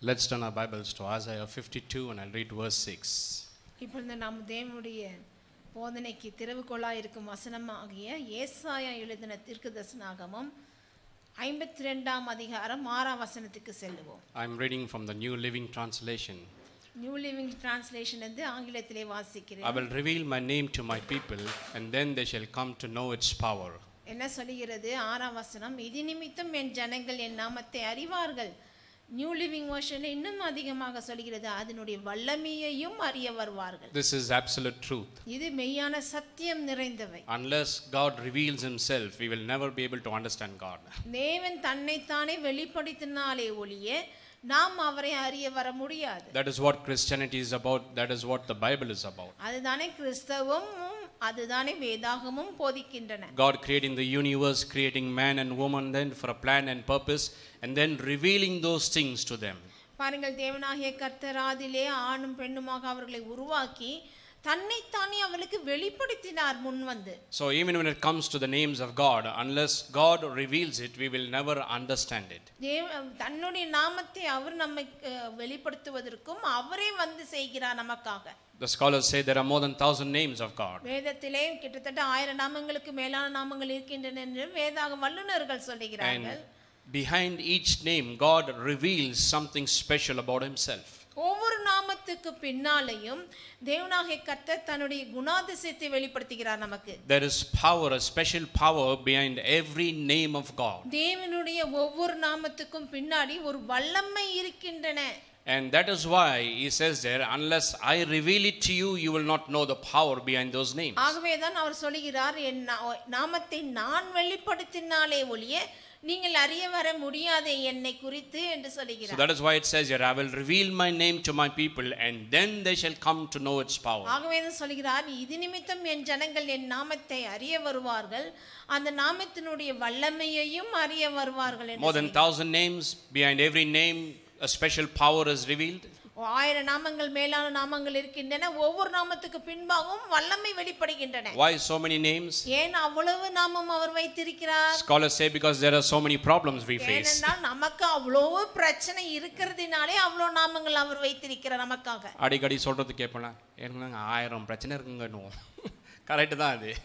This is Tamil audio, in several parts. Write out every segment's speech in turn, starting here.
Let's turn our Bibles to Isaiah 52 and I'll read verse 6. இப்பொழுது நாம் தேவனுடைய போதனைக்கு திறவுகோலாக இருக்கும் வசனமாகிய ஏசாயா எழுதின தீர்க்க தரிசனாகமம் ஐம்பத்தி ரெண்டாம் அதிகாரம் ஆறாம் வசனத்துக்கு செல்லுவோம் I'm reading from the New Living Translation. New Living Translation வந்து ஆங்கிலத்திலே வாசிக்கிறேன் I will reveal my name to my people and then they shall come to know its power. என்ன சொல்லுகிறது ஆறாம் வசனம் இது நிமித்தம் என் ஜனங்கள் என் நாமத்தை அறிவார்கள் நியூ லிவிங் வருஷனில் இன்னும் அதிகமாக சொல்கிறது அதனுடைய வல்லமையையும் அறிய வருவார்கள் This is absolute truth. இது மெய்யான சத்தியம் நிறைந்தவை Unless God reveals himself, we will never be able to understand God. தேவன் தன்னைத்தானே வெளிப்படுத்தினாலே ஒழிய நாம் அவரை அறிய வர முடியாது That is what Christianity is about. That is what the Bible is about. அதுதானே கிறிஸ்தவமும் அதுதானே வேதாகமும் போதிக்கின்றன God creating the universe, creating man and woman then for a plan and purpose, and then revealing those things to them. பாருங்கள் தேவனாகிய கர்த்தராதிலே ஆணும் பெண்ணுமாக அவர்களை உருவாக்கி தன்னைத்தானே அவளுக்கு வெளிப்படுத்தினார் முன் வந்து So even when it comes to the names of God, unless God reveals it, we will never understand it. தேவ தன்னுடைய நாமத்தை அவர் நம்மை அஹ், வெளிப்படுத்துவதற்கும் அவரே வந்து செய்கிறார் நமக்காக The scholars say there are more than thousand names of God. வேதத்திலே கிட்டத்தட்ட ஆயிரம் நாமங்களுக்கு மேலான நாமங்கள் இருக்கின்றன என்று வேதாக வல்லுநர்கள் And சொல்லுகிறார்கள் behind each name, God reveals something special about himself. ஒவ்வொரு நாமத்துக்கு பின்னாலேயும் தேவனாகிய கர்த்தர் தன்னுடைய குணாதிசயத்தை வெளிப்படுத்துகிறார் நமக்கு There is power, a special power behind every name of God. தேவனுடைய ஒவ்வொரு நாமத்துக்கும் பின்னாடி ஒரு வல்லமை இருக்கின்றன And that is why he says there, unless I reveal it to you, you will not know the power behind those names. ஆகவே தான் அவர் சொல்லுகிறார் என் நா- நாமத்தை நான் வெளிப்படுத்தினாலே ஒழிய நீங்கள் அறிய வர முடியாதே என்னை குறித்து என்று So சொல்லுகிறார் that is why it says here, I will reveal my name to my people, and then they shall come to know its power. ஆகவே தான் சொல்கிறார் இது நிமித்தம் என் ஜனங்கள் என் நாமத்தை அறிய வருவார்கள் அந்த நாமத்தினுடைய வல்லமையையும் அறிய வருவார்கள் என்று More than thousand names, behind every name, a special power is revealed. ஆயிரம் நாமங்கள் மேலான நாமங்கள் இருக்கின்றன ஒவ்வொரு நாமத்துக்கு பின்பாகவும் வல்லமை வெளிப்படுகின்றன Why so many names? ஏன் அவ்வளவு நாமம் அவர் வைத்திருக்கிறார் Scholars say because there are so many problems we face. ஏனென்றால் நமக்கு அவ்வளவு பிரச்சனை இருக்கிறதுனாலே அவ்வளோ நாமங்கள் அவர் வைத்திருக்கிறார் நமக்காக அடிக்கடி சொல்றது கேட்பேன் எனக்கு ஆயிரம் பிரச்சனை இருக்குங்கன்னுவோம் கரெக்டு தான் அது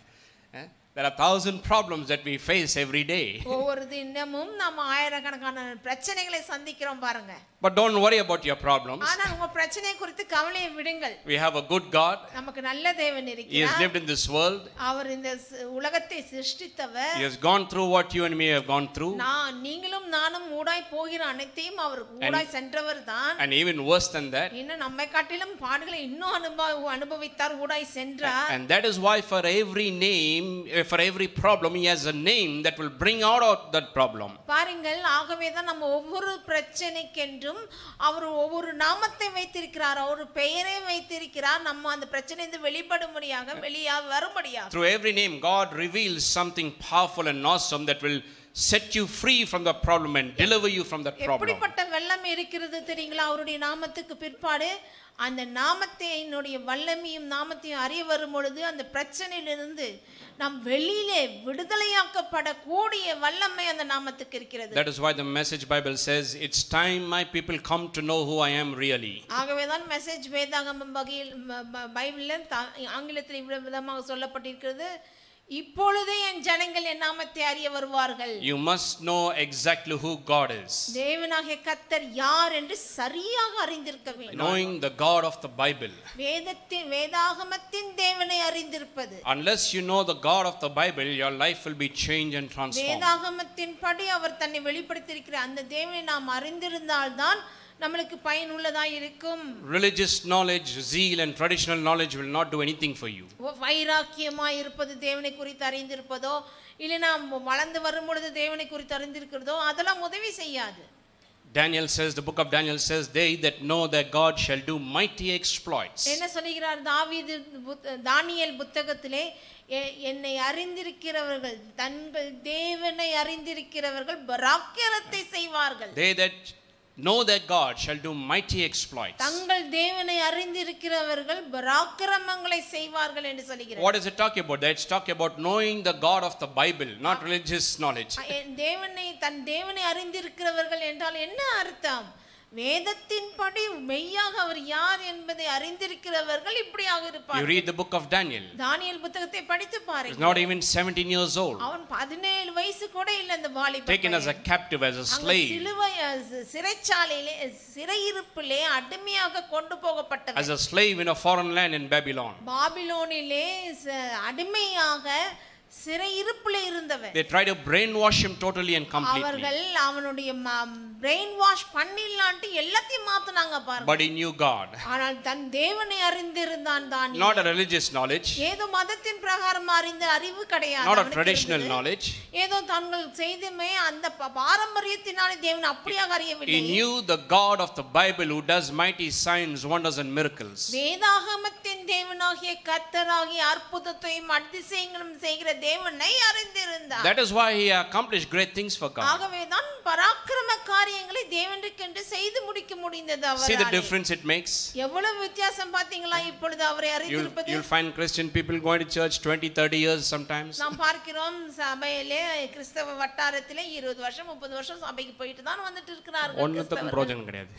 there are thousand problems that we face every day ஒவ்வொரு தினமும் நம்ம ஆயிரக்கணக்கான பிரச்சனைகளை சந்திக்கிறோம் பாருங்க but don't worry about your problems ஆனால் உங்க பிரச்சனை குறித்து கவலையை விடுங்கள் we have a good God நமக்கு நல்ல தேவன் He has இருக்கிறார் lived in this world. அவர் இந்த ஸ்- உலகத்தை சிருஷ்டித்தவர் He has gone through what you and me have gone through. நான் நீங்களும் நானும் ஊடாய் போகிற அனைத்தையும் அவர் ஊடாய் சென்றவர் தான் And even worse than that. இன்னும் நம்மை காட்டிலும் பாடுகளை இன்னும் அனுபவ அனுபவித்தார் ஊடாய் சென்றார் And that is why for every name, eh, for every problem, he has a name that will bring out of that problem. பாருங்கள் ஆகவே தான் நம்ம ஒவ்வொரு பிரச்சனைக்கென்றும் அவர் ஒவ்வொரு நாமத்தை வைத்திருக்கிறார் ஒரு பெயரை வைத்திருக்கிறார் நம்ம அந்த பிரச்சனை வெளிப்படும்படியாக வெளியா வரும்படியாக Through every name, God reveals something powerful and awesome that will set you free from the problem and deliver you from that problem. எப்படிப்பட்ட வெள்ளம் இருக்கிறது தெரியுங்களா அவருடைய நாமத்துக்கு பிற்பாடு அந்த நாமத்தினுடைய வல்லமையும் நாமத்தையும் அறிய வரும் பொழுது அந்த பிரச்சனையிலிருந்து நாம் வெளியிலே விடுதலையாக்கப்படக்கூடிய வல்லமை அந்த நாமத்துக்கு இருக்கிறது That is why the Message Bible says, It's time my people come to know who I am really. ஆகவே தான் மெசேஜ் வேதாகமம் வகையில் ம- ம- பைபிளில் த- ஆங்கிலத்தில் இவ்வளவு விதமாக சொல்லப்பட்டிருக்கிறது இப்பொழுதே என் ஜனங்கள் என் நாமத்தை அறிய வருவார்கள் You must know exactly who God is. தேவனாகிய கர்த்தர் யார் என்று சரியாக அறிந்திருக்க வேண்டும் Knowing the God of the Bible. வேதத்தின் வேதாகமத்தின் தேவனை அறிந்திருப்பது Unless you know the God of the Bible, your life will be changed and transformed. வேதாகமத்தின் படி அவர் தன்னை வெளிப்படுத்தியிருக்கிற அந்த தேவனை நாம் அறிந்திருந்தால்தான் நம்மளுக்கு பயனுள்ளதா இருக்கும் Religious knowledge, zeal, and traditional knowledge will not do anything for you. வைராக்கியமாய் இருப்பது தேவனை குறித்து அறிந்திருப்பதோ இல்லை நாம் வளர்ந்து வரும் பொழுது தேவனை குறித்து அறிந்திருக்கிறதோ அதெல்லாம் உதவி செய்யாது Daniel says, the book of Daniel says, They that know their God shall do mighty exploits. என்ன சொல்லுகிறார் தாவீது புத்த- தானியேல் புத்தகத்திலே எ- என்னை அறிந்திருக்கிறவர்கள் தங்கள் தேவனை அறிந்திருக்கிறவர்கள் பராக்கிரத்தை செய்வார்கள் They that know their God shall do mighty exploits. தங்கள் தேவனை அறிந்திருக்கிறவர்கள் பராக்கிரமங்களை செய்வார்கள் என்று சொல்லுகிறார் What is it talking about? That's talking about knowing the God of the Bible, not religious knowledge. என் தேவனை தன் தேவனை அறிந்திருக்கிறவர்கள் என்றால் என்ன அர்த்தம் வேதத்தின்படி மெய்யாக அவர் யார் என்பதை அறிந்திருக்கிறவர்கள் இப்படியாக You இருப்பார் read the book of Daniel. தானியேல் புத்தகத்தை படித்து He's பாருங்க not even 17 years old. அவன் பதினேழு வயசு கூட இல்ல அந்த வாலிப Taken as a பையன். captive, as a அங்க slave, சிலுவை அஹ், சி- சிறைச்சாலையிலே சிறையிருப்பிலே அடிமையாக கொண்டு போகப்பட்டவன் as a slave in a foreign land in Babylon. பாபிலோனிலே ச- அடிமையாக சிறையிருப்பிலே இருந்தவன் They try to brainwash him totally and completely. அவர்கள் அவனுடைய பிரெயின் வாஷ் பண்ணிடலான்ட்டு எல்லாத்தையும் மாத்துனாங்க பாருங்க But he knew God. ஆனால் தன் தேவனை அறிந்திருந்தான் தான் Not a religious knowledge, ஏதோ மதத்தின் பிரகாரம் அறிந்த அறிவு கிடையாது not a அவனுக்கு traditional இருந்தது. knowledge. ஏதோ தாங்கள் செய்துமே அந்த ப- பாரம்பரியத்தினாலே தேவன் அப்படியாக He அறியவில்லை knew the God of the Bible who does mighty signs, wonders, and miracles. வேதாகமத்தின் தேவனாகிய கர்த்தராகிய அற்புதத்தையும் அதிசயங்களும் செய்கிற தேவனை அறிந்திருந்தார் That is why he accomplished great things for God. ஆகவேதான் பராக்கிரம காரியங்களை தேவனுக்கென்று செய்து முடிக்க முடிந்தது See the அவராலே difference it makes? எவ்வளவு வித்தியாசம் பாத்தீங்களா இப்பொழுது அவரை You'll, அறிந்திருப்பது you'll find Christian people going to church 20, 30 years sometimes. நாம் பார்க்கிறோம் சபையிலே கிறிஸ்தவ வட்டாரத்திலே இருபது வருஷம் முப்பது வருஷம் சபைக்கு போயிட்டு தான் வந்துட்டு இருக்கிறார்கள் ஒன்றுத்துக்கும் கிறிஸ்தவர்கள். பிரோஜனம் கிடையாது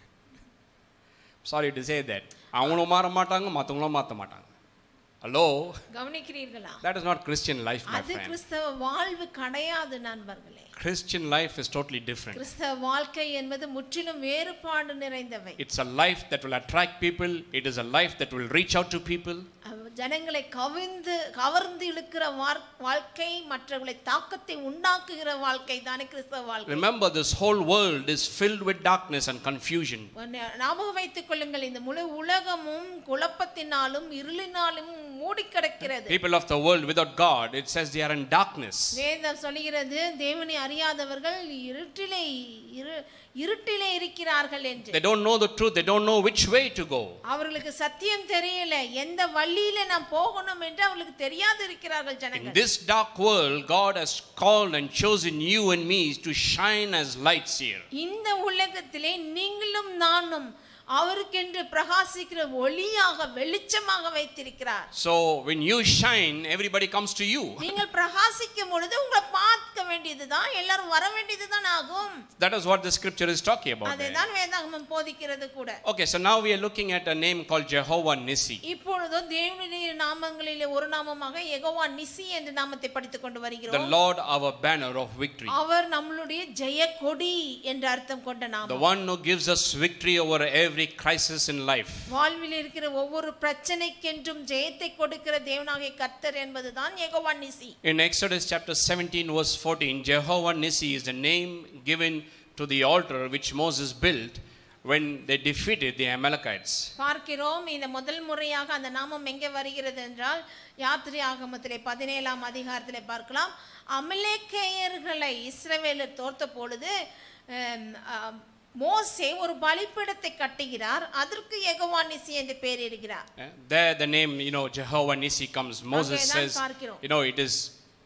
சாரி டு சே தட் அவங்களும் மாற மாட்டாங்க மற்றவங்களும் மாற்ற மாட்டாங்க ஹலோ கவனிக்கிறீர்களா that is not Christian life my அது ஃப்ரெண்ட் கிறிஸ்தவ வாழ்வு கிடையாது நண்பர்களே Christian life is totally different கிறிஸ்தவ வாழ்க்கை என்பது முற்றிலும் வேறுபாடு நிறைந்தவை it's a life that will attract people it is a life that will reach out to people அவ் ஜனங்களை கவிழ்ந்து கவர்ந்து இழுக்கிற வார்- வாழ்க்கை மற்றவர்களை தாக்கத்தை உண்டாக்குகிற வாழ்க்கை தானே கிறிஸ்தவ வாழ்க்கை remember this whole world is filled with darkness and confusion ஒன்னு ஞாபகம் வைத்துக் கொள்ளுங்கள் இந்த முழு உலகமும் குழப்பத்தினாலும் இருளினாலும் மூடி கிடக்கிறது people of the world without God it says they are in darkness வேதம் சொல்கிறது தேவனை அறியாதவர்கள் இருட்டிலே இரு இருட்டிலே இருக்கிறார்கள் என்று they don't know the truth they don't know which way to go அவர்களுக்கு சத்தியம் தெரியல எந்த வழியில நாம் போகணும் என்று அவர்களுக்கு தெரியாது இருக்கிறார்கள் In ஜனங்கள் this dark world, God has called and chosen you and me to shine as lights here. இந்த உலகத்திலே நீங்களும் நானும் அவருக்கென்று பிரகாசிக்கிற ஒளியாக வெளிச்சமாக வைத்திருக்கிறார் So when you shine, everybody comes to you. நீங்கள் பிரகாசிக்கும் பொழுது உங்களை பார்க்க வேண்டியதுதான் எல்லாரும் வர வேண்டியதுதான் ஆகும் That is what the scripture is talking about. there. அதைதான் வேதாகமம் போதிக்கிறது கூட Okay, so now we are looking at a name called Jehovah Nissi. இப்பொழுதோ தேவனுடைய நாமங்களிலே ஒரு நாமமாக யெகோவா நிசி என்ற நாமத்தை படித்துக் கொண்டு The வருகிறோம் Lord our banner of victory. அவர் நம்மளுடைய ஜெய கொடி என்ற அர்த்தம் கொண்ட The நாமம் one who gives us victory over every crisis in life. வாழ்வில் இருக்கிற ஒவ்வொரு பிரச்சனைக்கென்றும் ஜெயத்தை கொடுக்கிற தேவனாகிய கர்த்தர் என்பதுதான் Jehovah நிசி In Exodus chapter 17, verse 14, Jehovah Nissi is the name given to the altar which Moses built when they defeated the Amalekites. பார்க்கிறோம் இந்த முதல் முறையாக அந்த நாமம் எங்கே வருகிறது என்றால் யாத்திரை ஆகமத்திலே பதினேழாம் அதிகாரத்திலே பார்க்கலாம் அமலேக்கேயர்களை இஸ்ரவேலர் தோர்த்த பொழுது ஹம், ஆம், மோசே ஒரு பலிப்பீடத்தை கட்டுகிறார் அதற்கு யெகோவா நிசி என்று பெயரிடுகிறார் Eh, There, the name, you know, Jehovah Nissi comes. Moses அங்கேதான் says, பார்க்கிறோம். you know, it is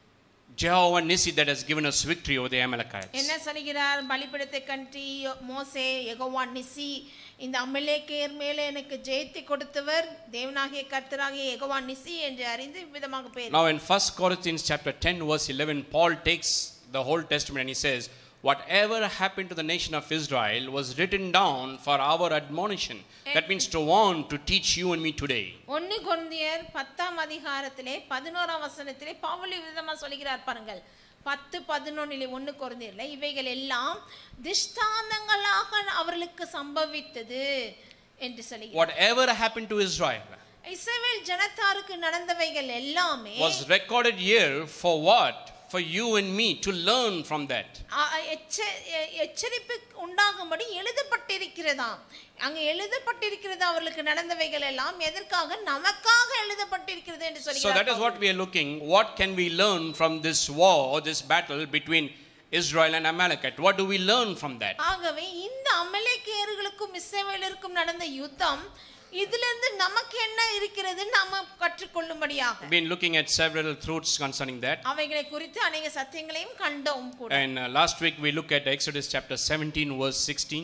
Jehovah Nissi that has given us victory over the Amalekites. என்ன சொல்கிறார் பலிப்பீடத்தை கட்டி மோசே யெகோவா நிசி இந்த அமலேக்கேயர் மேலே எனக்கு ஜெயத்தை கொடுத்தவர் தேவனாகிய கர்த்தராகிய யெகோவா நிசி என்று அறிந்து விதமாக பெயர் Now, in 1 Corinthians chapter 10, verse 11, Paul takes the whole testament and he says, Whatever happened to the nation of Israel was written down for our admonition. That means to warn, to teach you and me today. ஒன்னு கொரிந்தியர் பத்தாம் அதிகாரத்திலே பதினோராம் வசனத்திலே பவுல் விதமா சொல்கிறார் பாருங்கள் பத்து பதினொன்னிலே ஒன்னு கொரிந்தியர்ல இவைகள் எல்லாம் திஷ்டாந்தங்களாக அவர்களுக்கு சம்பவித்தது என்று சொல்லுகிறார் Whatever happened to Israel இஸ்ரவேல் ஜனத்தாருக்கு நடந்தவைகள் எல்லாமே was recorded here for what? For you and me to learn from that. அ- அ- எச்ச- எ- எச்சரிப்பு உண்டாகும்படி எழுதப்பட்டிருக்கிறதாம் அங்க எழுதப்பட்டிருக்கிறது அவர்களுக்கு நடந்தவைகள் எல்லாம் எதற்காக நமக்காக எழுதப்பட்டிருக்கிறது என்று So that is சொல்கிறார் what we are looking. What can we learn from this war or this battle between Israel and Amalekite? What do we learn from that? ஆகவே இந்த அமலேக்கியர்களுக்கும் இஸ்ரவேலருக்கும் நடந்த யுத்தம் இதிலிருந்து நமக்கு என்ன இருக்கிறது நாம கற்றுக்கொள்ளும்படியாக We've been looking at several truths concerning that. அவைகளை குறித்து அநேக சத்தியங்களையும் கண்டோம் கூட And uh, last week we looked at Exodus chapter 17, verse 16.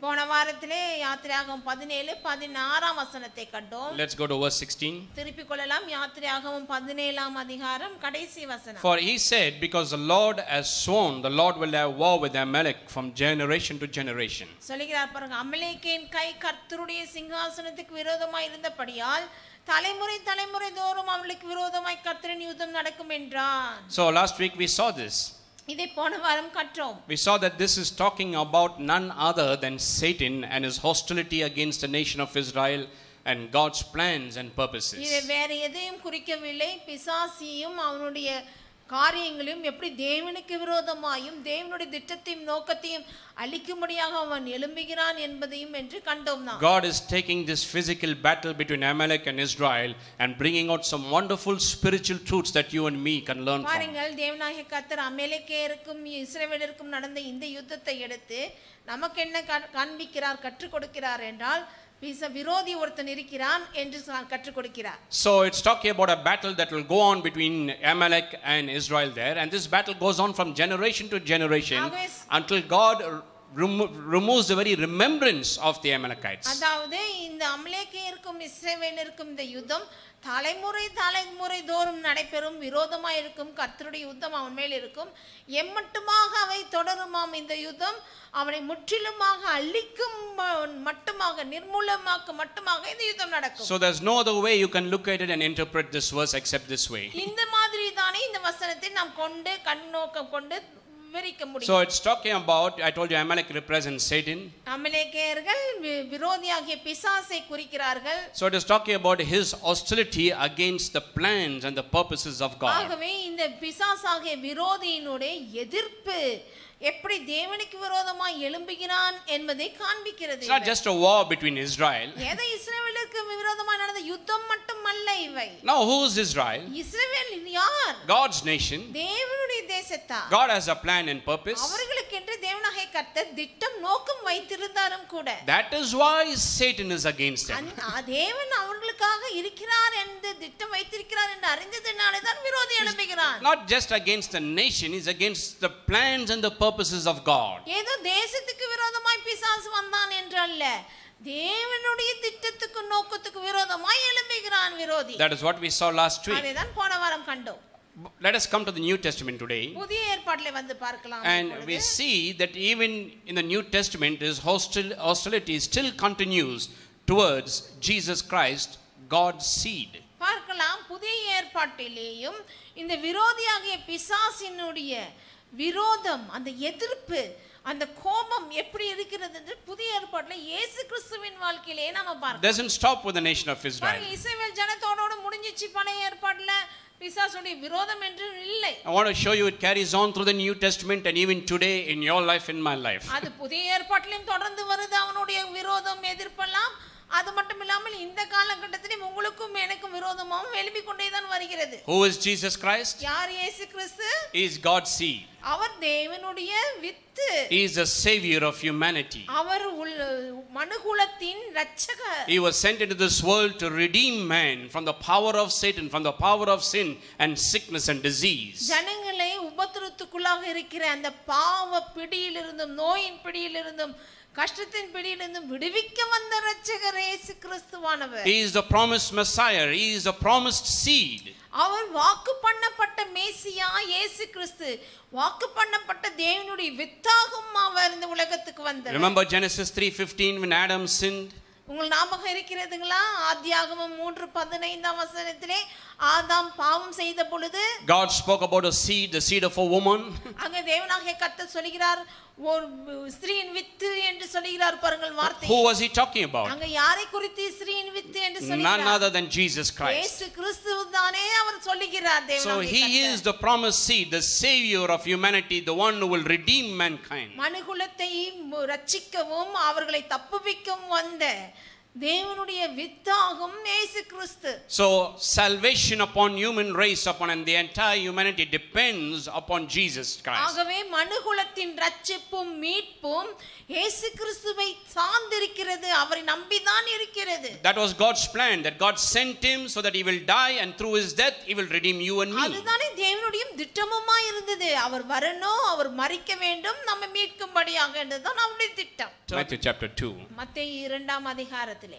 போன வாரத்திலே யாத்திரையாகவும் பதினேழு பதினாறாம் வசனத்தை கண்டோம் Let's go to verse 16. திருப்பிக் கொள்ளலாம் யாத்திரையாகவும் பதினேழாம் அதிகாரம் கடைசி வசனம் For he said, Because the Lord has sworn, the Lord will have war with Amalek from generation to generation. சொல்லுகிறார் பாருங்க அமலேக்கேன் கை கர்த்தருடைய சிங்காசனத்துக்கு விரோதமாய் இருந்தபடியால் தலைமுறை தலைமுறை தோறும் அவளுக்கு விரோதமாய் கர்த்தரின் யுத்தம் நடக்கும் என்றான் So last week we saw this. இதை போன வாரம் கற்றோம் We saw that this is talking about none other than Satan and his hostility against the nation of Israel and God's plans and இதை purposes. வேற எதையும் குறிக்கவில்லை பிசாசியும் அவனுடைய காரியங்களையும் எப்படி தேவனுக்கு விரோதமாயும் தேவனுடைய திட்டத்தையும் நோக்கத்தையும் அழிக்கும்படியாக அவன் எழும்புகிறான் என்பதையும் என்று கண்டோம் தான் God is taking this physical battle between Amalek and Israel and bringing out some wonderful spiritual truths that you and me can learn from. பாருங்கள் தேவனாகிய கர்த்தர் அமெரிக்கருக்கும் இஸ்ரேவேலருக்கும் நடந்த இந்த யுத்தத்தை எடுத்து நமக்கு என்ன கா- காண்பிக்கிறார் கற்றுக் கொடுக்கிறார் என்றால் பிச விரோதி ஒருத்தன் இருக்கிறான் என்று சா- கற்றுக் கொடுக்கிறார் So it's talking about a battle that will go on between Amalek and Israel there, and this battle goes on from generation to generation Always- until God remo- removes the very remembrance of the Amalekites. அதாவது இந்த அமலேக்கியருக்கும் இஸ்ரேவேலருக்கும் இந்த யுத்தம் தலைமுறை தலைமுறை தோறும் நடைபெறும் விரோதமாய் இருக்கும் கர்த்தருடைய யுத்தம் அவன் மேல் இருக்கும் எம்மட்டுமாக அவை தொடருமாம் இந்த யுத்தம் அவனை முற்றிலுமாக அழிக்கும் ம- மட்டுமாக நிர்மூலமாக்க மட்டுமாக இந்த யுத்தம் நடக்கும் So there's no other way you can look at it and interpret this verse except this way. இந்த மாதிரி தானே இந்த வசனத்தை நாம் கொண்டு கண்ணோக்கம் கொண்டு விவரிக்க So முடியும் it's talking about, I told you, Amalek represents Satan. அமலேக்கியர்கள் வி- விரோதியாகிய பிசாசை குறிக்கிறார்கள் So it is talking about his hostility against the plans and the purposes of God. ஆகவே இந்த பிசாசாகிய விரோதியினுடைய எதிர்ப்பு எப்படி தேவனுக்கு விரோதமாய் எழும்புகிறான் என்பதை காண்பிக்கிறது It's not just a war between Israel. எதை இஸ்ரேவேலுக்கு விரோதமாய் நடந்த யுத்தம் மட்டுமல்ல இவை Now, who is Israel? Israel யார் God's nation. தேவனுடைய தேசத்தார் God has a plan and purpose. அவர்களுக்கென்று தேவனாகிய கர்த்தர் திட்டம் நோக்கம் வைத்திருந்தாரும் கூட That is why Satan is against them. அந்த- ஆ, தேவன் அவர்களுக்காக இருக்கிறார் என்று திட்டம் வைத்திருக்கிறார் என்று அறிந்ததினாலே தான் விரோதி எழும்புகிறான் Not just against the nation, he's against the plans and the purposes of God. ஏதோ தேசத்துக்கு விரோதமாய் பிசாசு வந்தான் என்று அல்ல தேவனுடைய திட்டத்துக்கு நோக்கத்துக்கு விரோதமாய் எழும்புகிறான் விரோதி That is what we saw last week. அதைதான் போன வாரம் கண்டோம் Let us come to the New Testament today. புதிய ஏற்பாட்டில் வந்து பார்க்கலாம் And we இப்பொழுது. see that even in the New Testament, his hostil, hostility still continues towards Jesus Christ, God's seed. பார்க்கலாம் புதிய ஏற்பாட்டிலேயும் இந்த விரோதியாகிய பிசாசினுடைய விரோதம் அந்த எதிர்ப்பு அந்த கோபம் எப்படி இருக்கிறது என்று புதிய ஏற்பாட்டில் இயேசு கிறிஸ்துவின் வாழ்க்கையிலே நாம பார்க்கலாம் Doesn't stop with the nation of Israel. பாருங்க, இஸ்ரவேல் ஜனத்தோடோட முடிஞ்சிச்சு பழைய ஏற்பாட்டுல பிசாசுடைய விரோதம் என்று இல்லை I want to show you it carries on through the New Testament and even today in your life, in my life. அது புதிய ஏற்பாட்டிலும் தொடர்ந்து வருது அவனுடைய விரோதம் எதிர்ப்பெல்லாம் அது மட்டும் இல்லாமல் இந்த காலகட்டத்திலும் உங்களுக்கும் எனக்கும் விரோதமாகவும் எழுப்பிக் கொண்டே தான் வருகிறது Who is Jesus Christ? யார் இயேசு கிறிஸ்து He is God's seed. அவர் தேவனுடைய வித்து He is the savior of humanity. அவர் உள் மனுகுலத்தின் இரட்சகர் He was sent into this world to redeem man from the power of Satan, from the power of sin and sickness and disease. ஜனங்களை உபத்திரத்துக்குள்ளாக இருக்கிற அந்த பாவ பிடியிலிருந்தும் நோயின் பிடியிலிருந்தும் கஷ்டத்தின் பிடியிலிருந்தும் விடுவிக்க வந்த இரட்சகர் இயேசு கிறிஸ்துவானவர் He is the promised Messiah. He is the promised seed. அவர் வாக்கு பண்ணப்பட்ட மேசியா இயேசு கிறிஸ்து வாக்கு பண்ணப்பட்ட தேவனுடைய வித்தாகும் அவர் இந்த உலகத்துக்கு வந்தார் Remember Genesis 3:15 when Adam sinned? உங்கள் ஞாபகம் இருக்கிறதுங்களா ஆதியாகமம் மூன்று பதினைந்தாம் வசனத்திலே ஆதாம் பாவம் செய்த பொழுது God spoke about a seed, the seed of a woman. அங்க தேவனாகிய கர்த்தர் சொல்கிறார் ஒரு ஸ்திரீயின் வித்து என்று சொல்கிறார் பாருங்கள் வார்த்தை Who was he talking about? அங்க யாரை குறித்து ஸ்திரீயின் வித்து என்று None சொல்கிறார் other than Jesus Christ. இயேசு கிறிஸ்து தானே அவர் சொல்லுகிறார் So தேவனாகிய he கர்த்தர். is the promised seed, the savior of humanity, the one who will redeem mankind. மனுகுலத்தை ரட்சிக்கவும் அவர்களை தப்புவிக்கவும் வந்த தேவனுடைய வித்தாகும் இயேசு கிறிஸ்து So salvation upon human race upon and the entire humanity depends upon Jesus Christ. ஆகவே மனுகுலத்தின் ரட்சிப்பும் மீட்பும் இயேசு கிறிஸ்துவை சார்ந்திருக்கிறது அவரை நம்பிதான் இருக்கிறது That was God's plan that God sent him so that he will die and through his death he will redeem you and me. அதுதானே தேவனுடைய திட்டமுமா இருந்தது அவர் வரணும் அவர் மறிக்க வேண்டும் நம்ம மீட்கும்படியாக என்றுதான் அவருடைய திட்டம் Matthew chapter 2. மத்தேயு இரண்டாம் அதிகாரத்திலே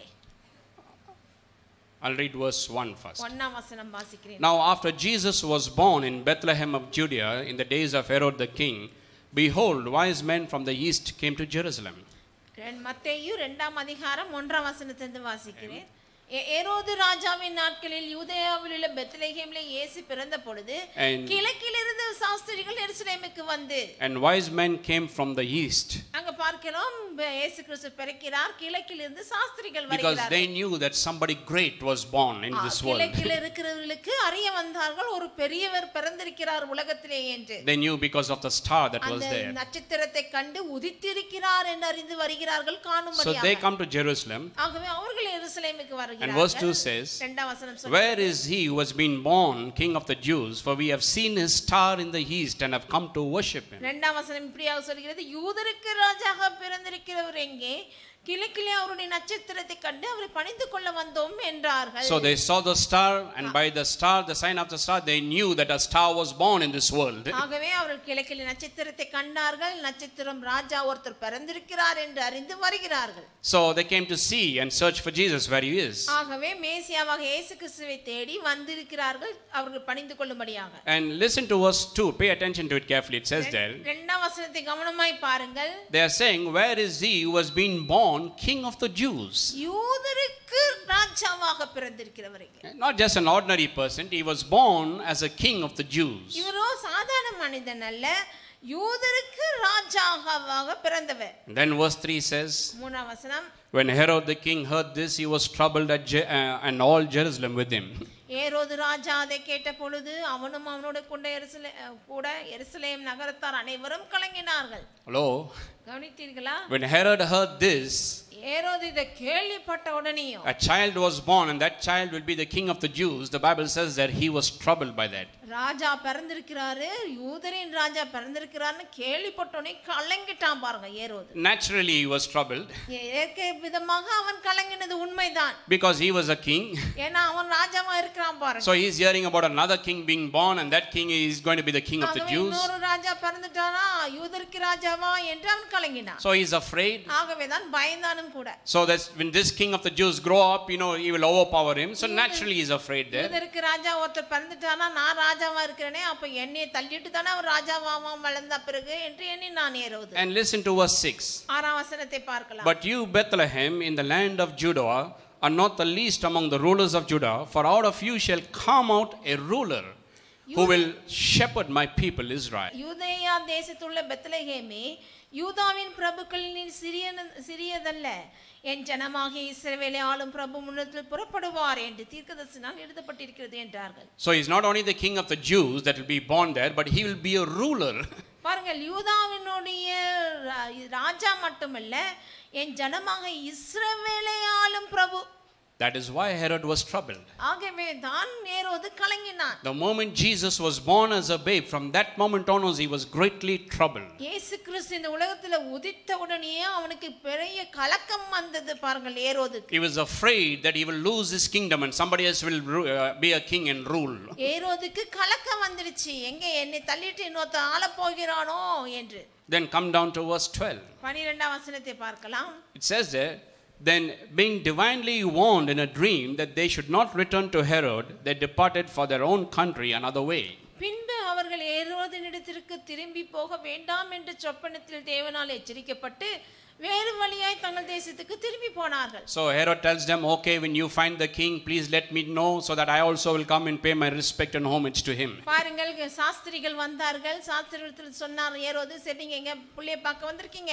I'll read verse 1 first. ஒன்னாம் வசனம் வாசிக்கிறேன் Now, after Jesus was born in Bethlehem of Judea in the days of Herod the king, behold, wise men from the east came to Jerusalem. ரெண்- மத்தேயு இரண்டாம் அதிகாரம் ஒன்றாம் வசனத்திலிருந்து வாசிக்கிறேன் ஏ- ஏரோது ராஜாவின் நாட்களில் யூதேயாவில் உள்ள பெத்லகேமிலே இயேசு பிறந்த பொழுது And- கிழக்கிலிருந்து சாஸ்திரிகள் எருசலேமுக்கு வந்து And wise men came from the east அங்க பார்க்கிறோம் ப- இயேசு கிறிஸ்து பிறக்கிறார் கிழக்கிலிருந்து சாஸ்திரிகள் because வருகிறார்கள் they knew that somebody great was born in ah, this world. கிழக்கில் இருக்கிறவர்களுக்கு அறிய வந்தார்கள் ஒரு பெரியவர் பிறந்திருக்கிறார் உலகத்திலே என்று They knew because of the star that was அந்த there. நட்சத்திரத்தை கண்டு உதித்திருக்கிறார் என்று அறிந்து வருகிறார்கள் So they காணும்படியாக come to Jerusalem. ஆகவே அவர்கள் எருசலேமுக்கு And verse 2 வருகிறார்கள் says, இரண்டாம் வசனம் Where சொல்கிறது is he who has been born king of the Jews? For we have seen his star in the east and have come to worship him. இரண்டாம் வசனம் இப்படியாக சொல்கிறது யூதருக்கு ராஜாக பிறந்திருக்கிறவர் எங்கே கிழக்கிலே அவருடைய நட்சத்திரத்தை கண்டு அவரை பணிந்து கொள்ள வந்தோம் என்றார்கள் So they saw the star, and by the star, the sign of the star, they knew that a star was born in this world. ஆகவே அவர்கள் கிழக்கிலே நட்சத்திரத்தை கண்டார்கள் நட்சத்திரம் ராஜா ஒருத்தர் பிறந்திருக்கிறார் என்று அறிந்து வருகிறார்கள் So they came to see and search for Jesus where he is. ஆகவே மேசியாவாக இயேசு கிறிஸ்துவை தேடி வந்திருக்கிறார்கள் அவர்கள் பணிந்து கொள்ளும்படியாக And listen to verse 2. Pay attention to it carefully. It says there, இரண்டாம் வசனத்தை கவனமாய் பாருங்கள் they are saying, Where is he who has been born king of the Jews? யூதருக்கு ராஜாவாக பிறந்திருக்கிறவர் எங்கே? Not just an ordinary person, he was born as a king of the Jews. இவரோ சாதாரண மனிதன் அல்ல யூதருக்கு ராஜாவாக பிறந்தவர் Then verse 3 says, மூணாம் வசனம் When Herod the king heard this, he was troubled at Je- uh, and all Jerusalem with him. ஏரோது ராஜா அதை கேட்ட பொழுது அவனும் அவனோட கொண்ட எருசலே கூட எருசலேம் நகரத்தார் அனைவரும் கலங்கினார்கள் Hello? கவனித்தீர்களா When Herod heard this, ஏரோது இதை கேள்விப்பட்ட உடனேயும் a child was born, and that child will be the king of the Jews. The Bible says that he was troubled by that. ராஜா பிறந்திருக்கிறாரு யூதரின் ராஜா பிறந்திருக்கிறாருன்னு கேள்விப்பட்டோடனே கலங்கிட்டான் பாருங்க ஏரோது Naturally, he was troubled இயற்கை விதமாக அவன் கலங்கினது உண்மைதான் because he was a king. ஏன்னா அவன் ராஜாவா இருக்கிறான் பாருங்க So he's hearing about another king being born, and that king is going to be the king of the ஆகவே Jews. இன்னொரு ராஜா பிறந்துட்டானா யூதருக்கு ராஜாவா என்று அவன் கலங்கினான் So he's afraid. ஆகவே தான் பயந்தானும் கூட So that when this king of the Jews grow up, you know, he will overpower him. So naturally, he's afraid there. யூதருக்கு ராஜா ஒருத்தர் பிறந்துட்டானா நான் ராஜாவா இருக்கிறேனே அப்ப என்னைய தள்ளிட்டு தானே அவர் ராஜாவாவாம் வளர்ந்த பிறகு என்று எண்ணி நான் ஏறுவது And listen to verse 6. ஆறாம் வசனத்தை பார்க்கலாம் But you, Bethlehem, in the land of Judah, are not the least among the rulers of Judah, for out of you shall come out a ruler who will shepherd my people Israel. யூதேயா தேசத்துள்ள பெத்லகேமே யூதாவின் பிரபுக்களின் சிறிய சிறியதல்ல என் ஜனமாகிய இஸ்ரவேலை ஆளும் பிரபு முன்னத்தில் புறப்படுவார் என்று தீர்க்கதரிசனால் எழுதப்பட்டிருக்கிறது என்றார்கள் So he's not only the king of the Jews that will be born there, but he will be a ruler. பாருங்கள் யூதாவினுடைய ரா- ராஜா மட்டுமல்ல என் ஜனமாக இஸ்ரவேலை ஆளும் பிரபு That is why Herod was troubled. ஆகவே தான் நேரோது கலங்கினான் The moment Jesus was born as a babe, from that moment onwards, he was greatly troubled. இயேசு கிறிஸ்து இந்த உலகத்துல உதித்த உடனேயே அவனுக்கு பெரிய கலக்கம் வந்தது பாருங்கள் ஏரோதுக்கு He was afraid that he will lose his kingdom and somebody else will ru- uh, be a king and rule. ஏரோதுக்கு கலக்கம் வந்துடுச்சு எங்க என்னை தள்ளிட்டு இன்னொருத்த ஆள போகிறானோ என்று Then come down to verse 12. பனிரெண்டாம் வசனத்தை பார்க்கலாம் It says there, then being divinely warned in a dream that they should not return to Herod, they departed for their own country another way. பின்பு அவர்கள் ஏரோதினிடத்திற்கு திரும்பி போக வேண்டாம் என்று சொப்பனத்தில் தேவனால் எச்சரிக்கப்பட்டு வேறு வழியாய் தங்கள் தேசத்துக்கு திரும்பி போனார்கள் So Herod tells them, okay, when you find the king, please let me know so that I also will come and pay my respect and homage to him. பாருங்கள் சாஸ்திரிகள் வந்தார்கள் சாஸ்திரிகள் சொன்னார் ஏரோது சரி நீங்க எங்க புள்ளைய பார்க்க வந்திருக்கீங்க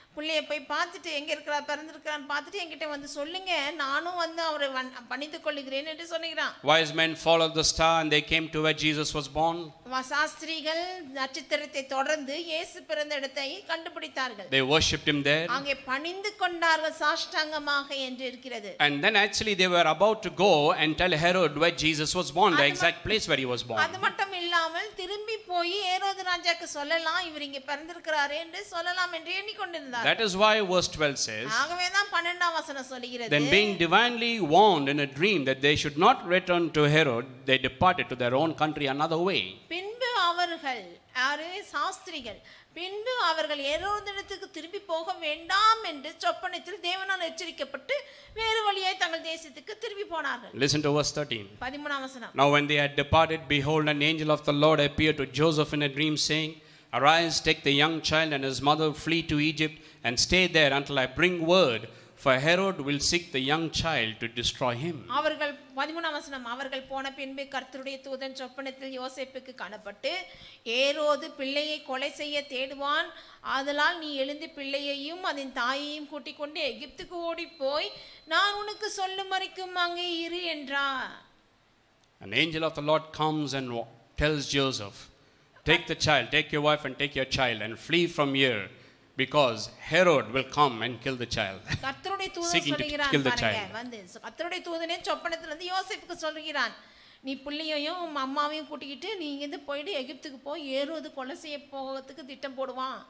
பிள்ளைய போய் பார்த்துட்டு எங்க இருக்கிறார் பிறந்திருக்கிறான்னு பார்த்துட்டு என்கிட்ட வந்து சொல்லுங்க நானும் வந்து அவரை வன்- பணிந்து கொள்ளுகிறேன் என்று சொன்னிக்கிறான் Wise men followed the star and they came to where Jesus was born. வ- சாஸ்திரிகள் நட்சத்திரத்தை தொடர்ந்து இயேசு பிறந்த இடத்தை கண்டுபிடித்தார்கள் They worshipped him there. அங்கே பணிந்து கொண்டார்கள் சாஷ்டாங்கமாக என்று இருக்கிறது And then actually they were about to go and tell Herod where Jesus was born, the exact place where he was born. அது மட்டும் இல்லாமல் திரும்பி போய் ஏரோது ராஜாக்கு சொல்லலாம் இவர் இங்கே பிறந்திருக்கிறாரே என்று சொல்லலாம் என்று எண்ணிக்கொண்டிருந்தார் That is why verse 12 says, ஆகவே தான் பன்னெண்டாம் வசனம் சொல்லுகிறது Then being divinely warned in a dream that they should not return to Herod, they departed to their own country another way. பின்பு அவர்கள் யாரு சாஸ்திரிகள் பின்பு அவர்கள் ஏரோதிடத்துக்கு திரும்பி போக வேண்டாம் என்று சொப்பனத்தில் தேவனால் எச்சரிக்கப்பட்டு வேறு வழியாய் தங்கள் தேசத்துக்கு திரும்பி போனார்கள் Listen to verse 13. பதிமூணாம் வசனம் Now, when they had departed, behold, an angel of the Lord appeared to Joseph in a dream, saying, Arise, take the young child and his mother, flee to Egypt, and stay there until I bring word, for Herod will seek the young child to destroy him. அவர்கள் பதிமூணாம் வசனம் அவர்கள் போன பின்பு கர்த்தருடைய தூதன் சொப்பனத்தில் யோசேப்புக்கு காணப்பட்டு ஏரோது பிள்ளையை கொலை செய்ய தேடுவான் ஆதலால் நீ எழுந்து பிள்ளையையும் அதன் தாயையும் கூட்டிக் கொண்டு எகிப்துக்கு ஓடி போய் நான் உனக்கு சொல்லும் வரைக்கும் அங்கே இரு என்றார் An angel of the Lord comes and wa- tells Joseph, Take the child, take your wife, and take your child, and flee from here, because Herod will come and kill the child. கர்த்தருடைய தூதன் Seeking to சொல்லுகிறான் kill the பாருங்க child. வந்து கர்த்தருடைய தூதனே சொப்பனத்துல இருந்து யோசேப்புக்கு சொல்லுகிறான் நீ பிள்ளையையும் உம் அம்மாவையும் கூட்டிக்கிட்டு நீ இங்கேருந்து போயிட்டு எகிப்துக்கு போய் ஏறுவது கொலை செய்ய போகிறதுக்கு திட்டம் போடுவான்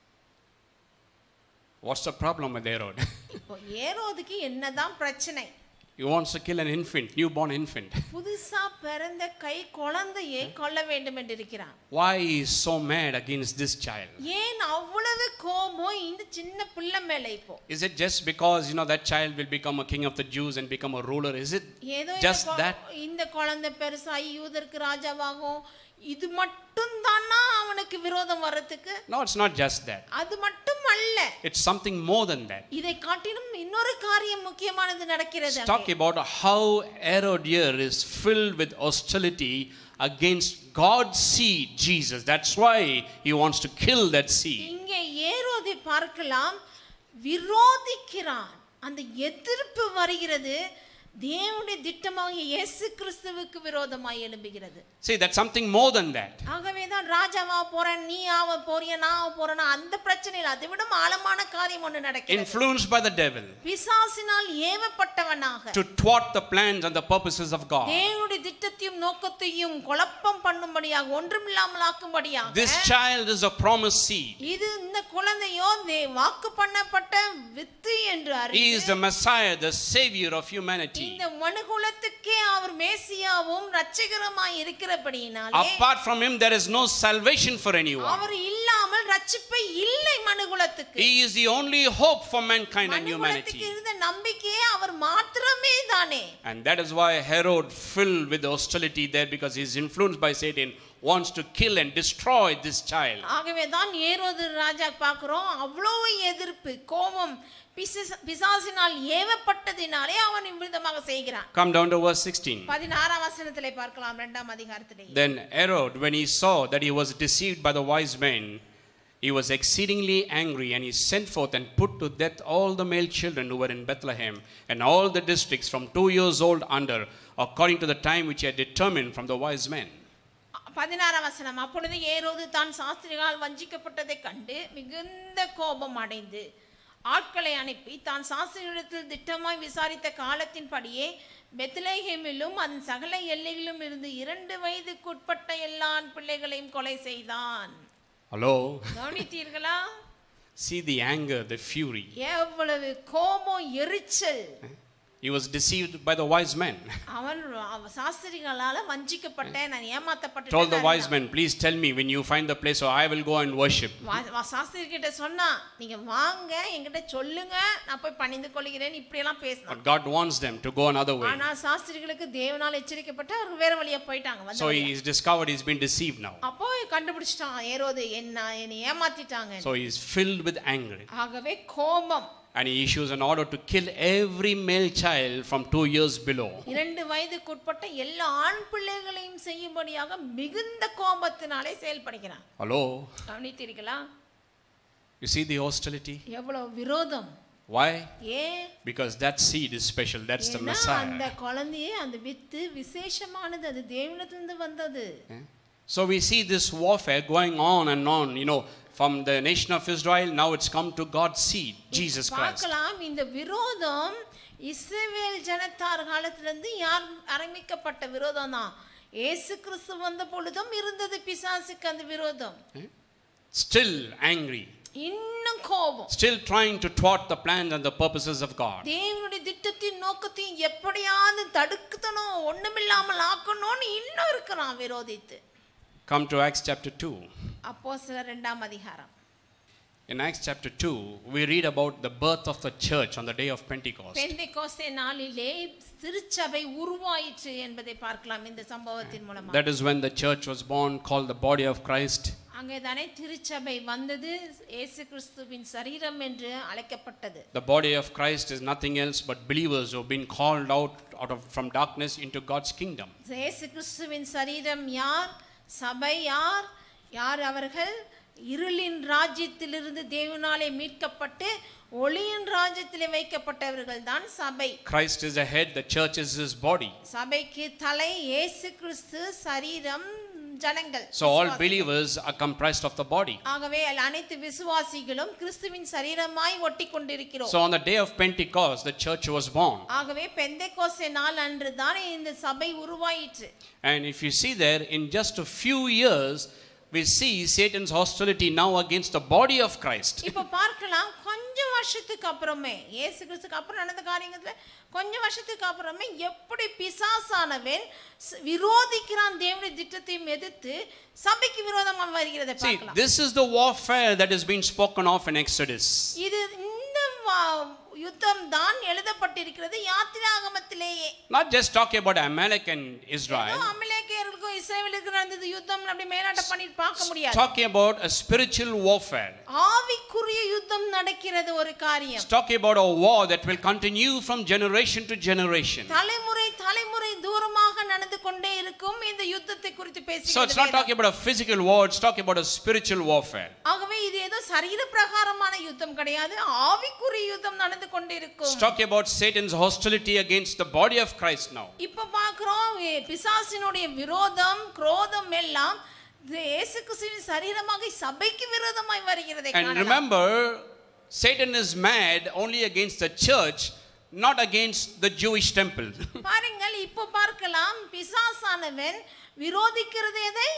What's the problem with Herod? இப்போ ஏரோதுக்கு என்னதான் பிரச்சனை he wants to kill an infant, newborn infant. புதுசா பிறந்த கை குழந்தையை கொல்ல வேண்டும் என்று இருக்கிறான் Why he is so mad against this child? ஏன் அவ்வளவு கோபம் இந்த சின்ன பிள்ளை மேல இப்போ Is it just because you know that child will become a king of the Jews and become a ruler? Is it ஏதோ இந்த just கொ- that? இந்த குழந்தை பெருசாகி யூதருக்கு ராஜாவாகும் இது மட்டும் தானா அவனுக்கு விரோதம் வர்றதுக்கு No, it's not just that. அது மட்டும் அல்ல It's something more than that. இதை காட்டிலும் இன்னொரு காரியம் முக்கியமானது நடக்கிறது Let's அங்கே. talk about how Herod here is filled with hostility against God's seed, Jesus. That's why he wants to kill that seed. இங்கே ஏரோதை பார்க்கலாம் விரோதிக்கிறான் அந்த எதிர்ப்பு வருகிறது தேவனுடைய திட்டமாக இயேசு கிறிஸ்துவுக்கு விரோதமாய் எழும்புகிறது See, that's something more than that. ஆகவே தான் ராஜாவா போறேன் நீ ஆவ போறிய நான் ஆவ போறேன்னா அந்த பிரச்சனையில் அதை விட ஆழமான காரியம் ஒன்று நடக்கிறது Influenced by the devil பிசாசினால் ஏவப்பட்டவனாக to thwart the plans and the purposes of God. தேவனுடைய திட்டத்தையும் நோக்கத்தையும் குழப்பம் பண்ணும்படியாக ஒன்றுமில்லாமல் ஆக்கும்படியாக This child is a promised seed. இது இந்த குழந்தையோ தே வாக்கு பண்ணப்பட்ட வித்து என்று He அறிந்து is the Messiah, the Savior of humanity. இந்த மனுகுலத்துக்கே அவர் மேசியாவும் ரட்சகருமாய் இருக்கிறபடியினாலே Apart from him, there is no salvation for anyone. அவர் இல்லாமல் ரட்சிப்பை இல்லை மனுகுலத்துக்கு He is the only hope for mankind and மனுகுலத்துக்கு humanity. இருந்த நம்பிக்கையே அவர் மாத்திரமே தானே And that is why Herod, filled with hostility there because he is influenced by Satan, wants to kill and destroy this child. ஆகவே தான் ஏரோது ராஜா பார்க்கிறோம் அவ்வளவு எதிர்ப்பு கோபம் பிசாச- பிசாசினால் ஏவப்பட்டதினாலே அவன் இவ்விதமாக செய்கிறான் Come down to verse 16. பதினாறாம் வசனத்திலே பார்க்கலாம் இரண்டாம் அதிகாரத்திலே Then Herod, when he saw that he was deceived by the wise men, he was exceedingly angry, and he sent forth and put to death all the male children who were in Bethlehem and all the districts from two years old under, according to the time which he had determined from the wise men. பதினாறாம் வசனம் அப்பொழுது ஏரோது தான் சாஸ்திரிகளால் வஞ்சிக்கப்பட்டதைக் கண்டு மிகுந்த கோபம் அடைந்து ஆட்களை அனுப்பி தான் சாஸ்திரிகளிடத்தில் திட்டமாய் விசாரித்த காலத்தின்படியே பெத்லேஹேமிலும் அதன் சகல எல்லைகளிலும் இருந்து இரண்டு வயதுக்குட்பட்ட எல்லா ஆண் பிள்ளைகளையும் கொலை செய்தான் Hello? கவனித்தீர்களா See the anger, the fury. எவ்வளவு கோபம் எரிச்சல் He was deceived by the wise men. அவன் அவ- சாஸ்திரிகளால வஞ்சிக்கப்பட்டேன் நான் Told the ஏமாத்தப்பட்டேன் wise men, please tell me when you find the place or I will go and worship. Shastri கிட்ட சொன்னா நீங்க வாங்க என்கிட்ட சொல்லுங்க நான் போய் பணிந்து கொள்கிறேன் இப்படி எல்லாம் பேசினான் But God wants them to go another way. ஆனா சாஸ்திரிகளுக்கு தேவனால் எச்சரிக்கப்பட்டு அவங்க வேற வழியா போயிட்டாங்க வந்த So வழியா. he's discovered he's been deceived now. அப்போ கண்டுபிடிச்சிட்டான் ஏரோது என்ன என்னை ஏமாத்திட்டாங்க So he's filled with anger. ஆகவே கோபம் And he issues an order to kill every male child from two years below. இரண்டு வயதுக்குட்பட்ட எல்லா ஆண் பிள்ளைகளையும் செய்யும்படியாக மிகுந்த கோபத்தினாலே செயல்படுகிறான் Hello? கவனித்தீர்களா You see the hostility? எவ்வளவு விரோதம் Why? ஏன் Because that seed is special. That's the ஏன்னா அந்த Messiah. குழந்தையே அந்த வித்து விசேஷமானது அது தேவனிடத்திலிருந்து வந்தது Eh? So we see this warfare going on and on, you know, from the nation of Israel, now it's come to God's seed, Jesus Christ. பார்க்கலாம் இந்த விரோதம் இஸ்ரவேல் ஜனத்தார் காலத்திலிருந்து யார் ஆரம்பிக்கப்பட்ட விரோதம் தான் ஏசு கிறிஸ்து வந்த பொழுதும் இருந்தது பிசாசுக்கு அந்த விரோதம் Eh? Still angry, இன்னும் கோபம் still trying to thwart the plans and the purposes of God. தேவனுடைய திட்டத்தின் நோக்கத்தையும் எப்படியாவது தடுக்கணும் ஒண்ணுமில்லாமல் ஆக்கணும்னு இன்னும் இருக்கிறான் விரோதித்து Come to Acts chapter 2. அப்போ சில ரெண்டாம் அதிகாரம் In Acts chapter 2, we read about the birth of the church on the day of Pentecost. பெந்தைக்கோஸ்தே நாளிலே திருச்சபை உருவாயிற்று என்பதை பார்க்கலாம் இந்த சம்பவத்தின் மூலமா That is when the church was born, called the body of Christ. அங்கே தானே திருச்சபை வந்தது இயேசு கிறிஸ்துவின் சரீரம் என்று அழைக்கப்பட்டது The body of Christ is nothing else but believers who have been called out, out of, from darkness into God's kingdom. இயேசு கிறிஸ்துவின் சரீரம் யார் சபை யார் யார் அவர்கள் இருளின் ராஜ்யத்திலிருந்து தேவனாலே மீட்கப்பட்டு ஒளியின் ராஜ்யத்திலே வைக்கப்பட்டவர்கள் தான் சபை Christ is the head, the church is his body. சபைக்கு தலை இயேசு கிறிஸ்து சரீரம் ஜனங்கள் So all விசுவாசிகள். believers are comprised of the body. ஆகவே அனைத்து விசுவாசிகளும் கிறிஸ்துவின் சரீரமாய் ஒட்டி கொண்டிருக்கிறோம் So on the day of Pentecost, the church was born. ஆகவே பெந்தைக்கோஸ்தே நாள் அன்று தான் இந்த சபை உருவாயிற்று And if you see there, in just a few years, we see Satan's hostility now against the body of Christ. இப்ப பார்க்கலாம் கொஞ்சம் வருஷத்துக்கு அப்புறமே இயேசு கிறிஸ்துக்கு அப்புறம் நடந்த காரியத்துல கொஞ்சம் வருஷத்துக்கு அப்புறமே எப்படி பிசாசானவன் ஸ்- விரோதிக்கிறான் தேவனுடைய திட்டத்தையும் எதிர்த்து சபைக்கு விரோதமா வருகிறதை See, பார்க்கலாம் this is the warfare that is being spoken of in Exodus. இது இந்த வா- யுத்தம் தான் எழுதப்பட்டிருக்கிறது யாத்திராகமத்திலேயே Not just talking about Amalek and ஏதோ Israel, அமலேக்கியர்களுக்கும் இஸ்ரேலுக்கும் நடந்தது யுத்தம் அப்படி மேலாட்ட பண்ணி பார்க்க முடியாது talking about a spiritual warfare. ஆவிக்குரிய யுத்தம் நடக்கிறது ஒரு காரியம் It's talking about a war that will continue from generation to generation. தலைமுறை தலைமுறை தூரமாக நடந்து கொண்டே இருக்கும் இந்த யுத்தத்தை குறித்து So it's பேசுகிறது not talking about a physical war, it's talking about a spiritual warfare. ஆகவே இது ஏதோ சரீர பிரகாரமான யுத்தம் கிடையாது ஆவிக்குரிய யுத்தம் நடந்து கொண்டிருக்கும் It's talking about Satan's hostility against the body of Christ now. இப்ப பார்க்கிறோம் ஏ, பிசாசினுடைய விரோதம் குரோதம் எல்லாம் இது இயேசு கிறிஸ்துவின் சரீரமாக சபைக்கு விரோதமாய் வருகிறதை And காணலாம். remember, Satan is mad only against the church, not against the Jewish temple. பாருங்கள் இப்ப பார்க்கலாம் பிசாசானவன் விரோதிக்கிறது எதை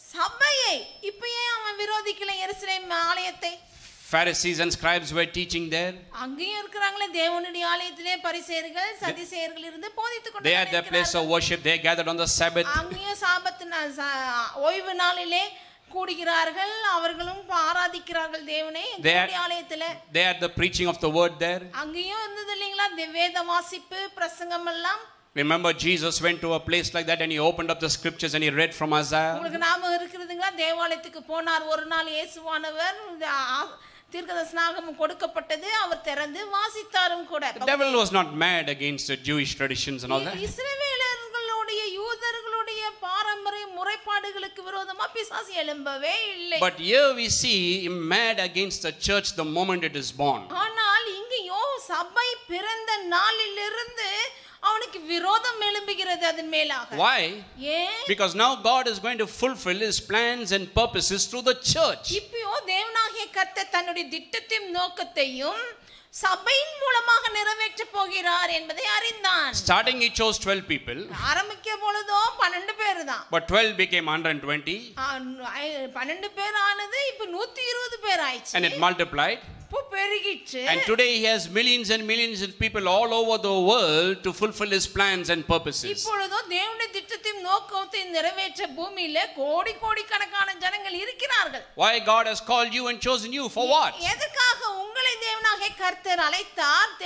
சபையை இப்ப ஏன் அவன் விரோதிக்கல எருசலேம் ஆலயத்தை Pharisees and scribes were teaching there. அங்கேயும் இருக்கிறாங்களே தேவனுடைய ஆலயத்திலே பரிசேயர்கள் சதிசேயர்கள் இருந்து போதித்துக் கொண்டு They had their place of worship. They gathered on the Sabbath. அங்கேயும் சாபத்து நா- சா- ஓய்வு நாளிலே கூடுகிறார்கள் அவர்களும் ஆராதிக்கிறார்கள் தேவனை They are- தேவனுடைய ஆலயத்துல They had the preaching of the word there. அங்கேயும் இருந்தது இல்லைங்களா தி- வேத வாசிப்பு பிரசங்கம் எல்லாம் Remember, Jesus went to a place like that and he opened up the scriptures and he read from Isaiah. உங்களுக்கு ஞாபகம் இருக்கிறதுங்களா தேவாலயத்துக்கு போனார் ஒரு நாள் இயேசுவானவர் இந்த ஆ- தீர்க்கதரிசனாகமம் கொடுக்கப்பட்டது அவர் திறந்து வாசித்தாரும் கூட The devil was not mad against the Jewish traditions and all that. இஸ்ரவேலர்களுடைய யூதர்களுடைய பாரம்பரிய முறைப்பாடுகளுக்கு விரோதமா பிசாசு எழும்பவே இல்லை But here we see him mad against the church the moment it is born. ஆனால் இங்கேயோ சபை பிறந்த நாளிலிருந்து அவனுக்கு விரோதம் எழும்புகிறது அதன் மேலாக Why? ஏன் Because now God is going to fulfill his plans and purposes through the church. இப்பயோ தேவனாகிய கர்த்தர் தன்னுடைய திட்டத்தையும் நோக்கத்தையும் சபையின் மூலமாக நிறைவேற்ற போகிறார் என்பதை அறிந்தான் Starting, he chose 12 people, ஆரம்பிக்க பொழுதோ பன்னெண்டு பேர் தான் but 12 became 120 ஆ, ஐ- பன்னெண்டு பேர் ஆனது இப்ப நூத்தி இருபது பேர் and ஆயிடுச்சு it multiplied. இப்போ பெருகிச்சு And today he has millions and millions of people all over the world to fulfill his plans and purposes. இப்பொழுதோ தேவனுடைய திட்டத்தையும் நோக்கத்தையும் நிறைவேற்ற பூமியில கோடி கோடி கணக்கான ஜனங்கள் இருக்கிறார்கள் Why God has called you and chosen you? For what? எதுக்காக உங்களை தேவனாக கர்த்தர் அழைத்தார் தேர்ந்தெடுத்து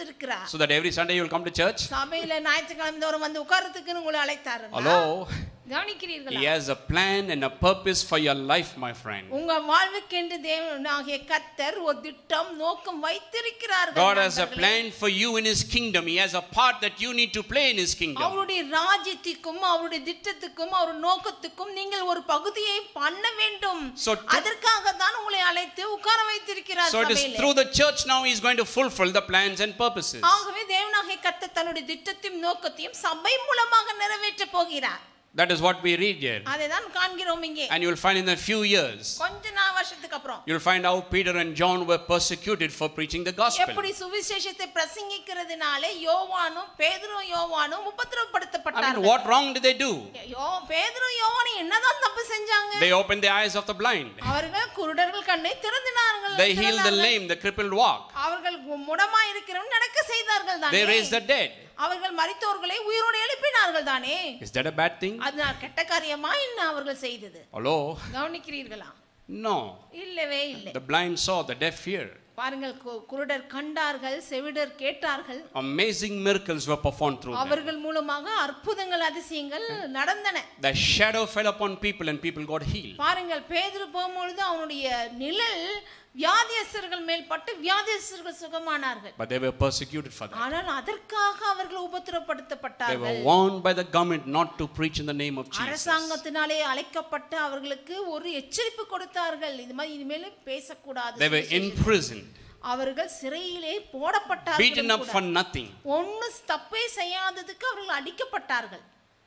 அழைத்திருக்கிறார் So that every Sunday you will come to church? சபையில ஞாயிற்றுக்கிழமை தோறும் வந்து உட்கார்றதுக்குன்னு உங்களை அழைத்தாரு Hello? கவனிக்கிறீர்களா He has a plan and a purpose for your life, my friend. உங்க வாழ்வுக்கென்று தேவனாகிய கத்தர் ஒரு திட்டம் நோக்கம் வைத்திருக்கிறார்கள் God has a நண்பர்களே. plan for you in His kingdom. He has a part that you need to play in His kingdom. அவருடைய ராஜ்யத்திற்கும் அவருடைய திட்டத்துக்கும் அவர் நோக்கத்துக்கும் நீங்கள் ஒரு பகுதியை பண்ண வேண்டும் So to- அதற்காக தான் உங்களை அழைத்து உட்கார வைத்திருக்கிறார் So it is சபையிலே. through the church now He is going to fulfill the plans and purposes. ஆகவே தேவனாகிய கத்த தன்னுடைய திட்டத்தையும் நோக்கத்தையும் சபை மூலமாக நிறைவேற்ற போகிறார் That is what we read here. அதை தான் காண்கிறோம் இங்கே And you will find in a few years, கொஞ்ச நாள் வருஷத்துக்கு அப்புறம் you'll find how Peter and John were persecuted for preaching the gospel. எப்படி சுவிசேஷத்தை பிரசங்கிக்கிறதுனால யோவானும் பேதுரும் யோவானும் I mean, உபத்திரப்படுத்தப்பட்டார்கள் what wrong did they do? யோ பேதுரும் யோவானும் என்னதான் தப்பு செஞ்சாங்க They opened the eyes of the blind. அவர்கள் குருடர்கள் கண்ணை திறந்தினார்கள் They healed the திறந்தார்கள். lame, the crippled walk. அவர்கள் முடமா இருக்கிறவன் நடக்க செய்தார்கள் They தானே raised the dead. அவர்கள் மரித்தோர்களை உயிரோடு எழுப்பினார்கள் தானே Is that a bad thing? அது நான் கெட்ட காரியமா என்ன அவர்கள் செய்தது Hello? கவனிக்கிறீர்களா No. இல்லவே இல்லை The blind saw, the deaf hear. பாருங்கள் கு- குருடர் கண்டார்கள் செவிடர் கேட்டார்கள் Amazing miracles were performed through them. அவர்கள் மூலமாக அற்புதங்கள் அதிசயங்கள் நடந்தன The shadow fell upon people and people got healed. பாருங்கள் பேதுரு போகும்பொழுது அவனுடைய நிழல் வியாதியஸ்தர்கள் மேல் பட்டு வியாதியஸ்தர்கள் சுகமானார்கள் But they were persecuted for that. ஆனால் அதற்காக அவர்கள் They உபத்திரப்படுத்தப்பட்டார்கள் were warned by the government not to preach in the name of Jesus. அரசாங்கத்தினாலே அழைக்கப்பட்டு அவர்களுக்கு ஒரு எச்சரிப்பு கொடுத்தார்கள் இது மாதிரி இனிமேல் பேசக்கூடாது They were imprisoned, அவர்கள் சிறையிலே beaten போடப்பட்டார்கள் up for nothing. ஒன்னு தப்பே செய்யாததுக்கு அவர்கள் அடிக்கப்பட்டார்கள்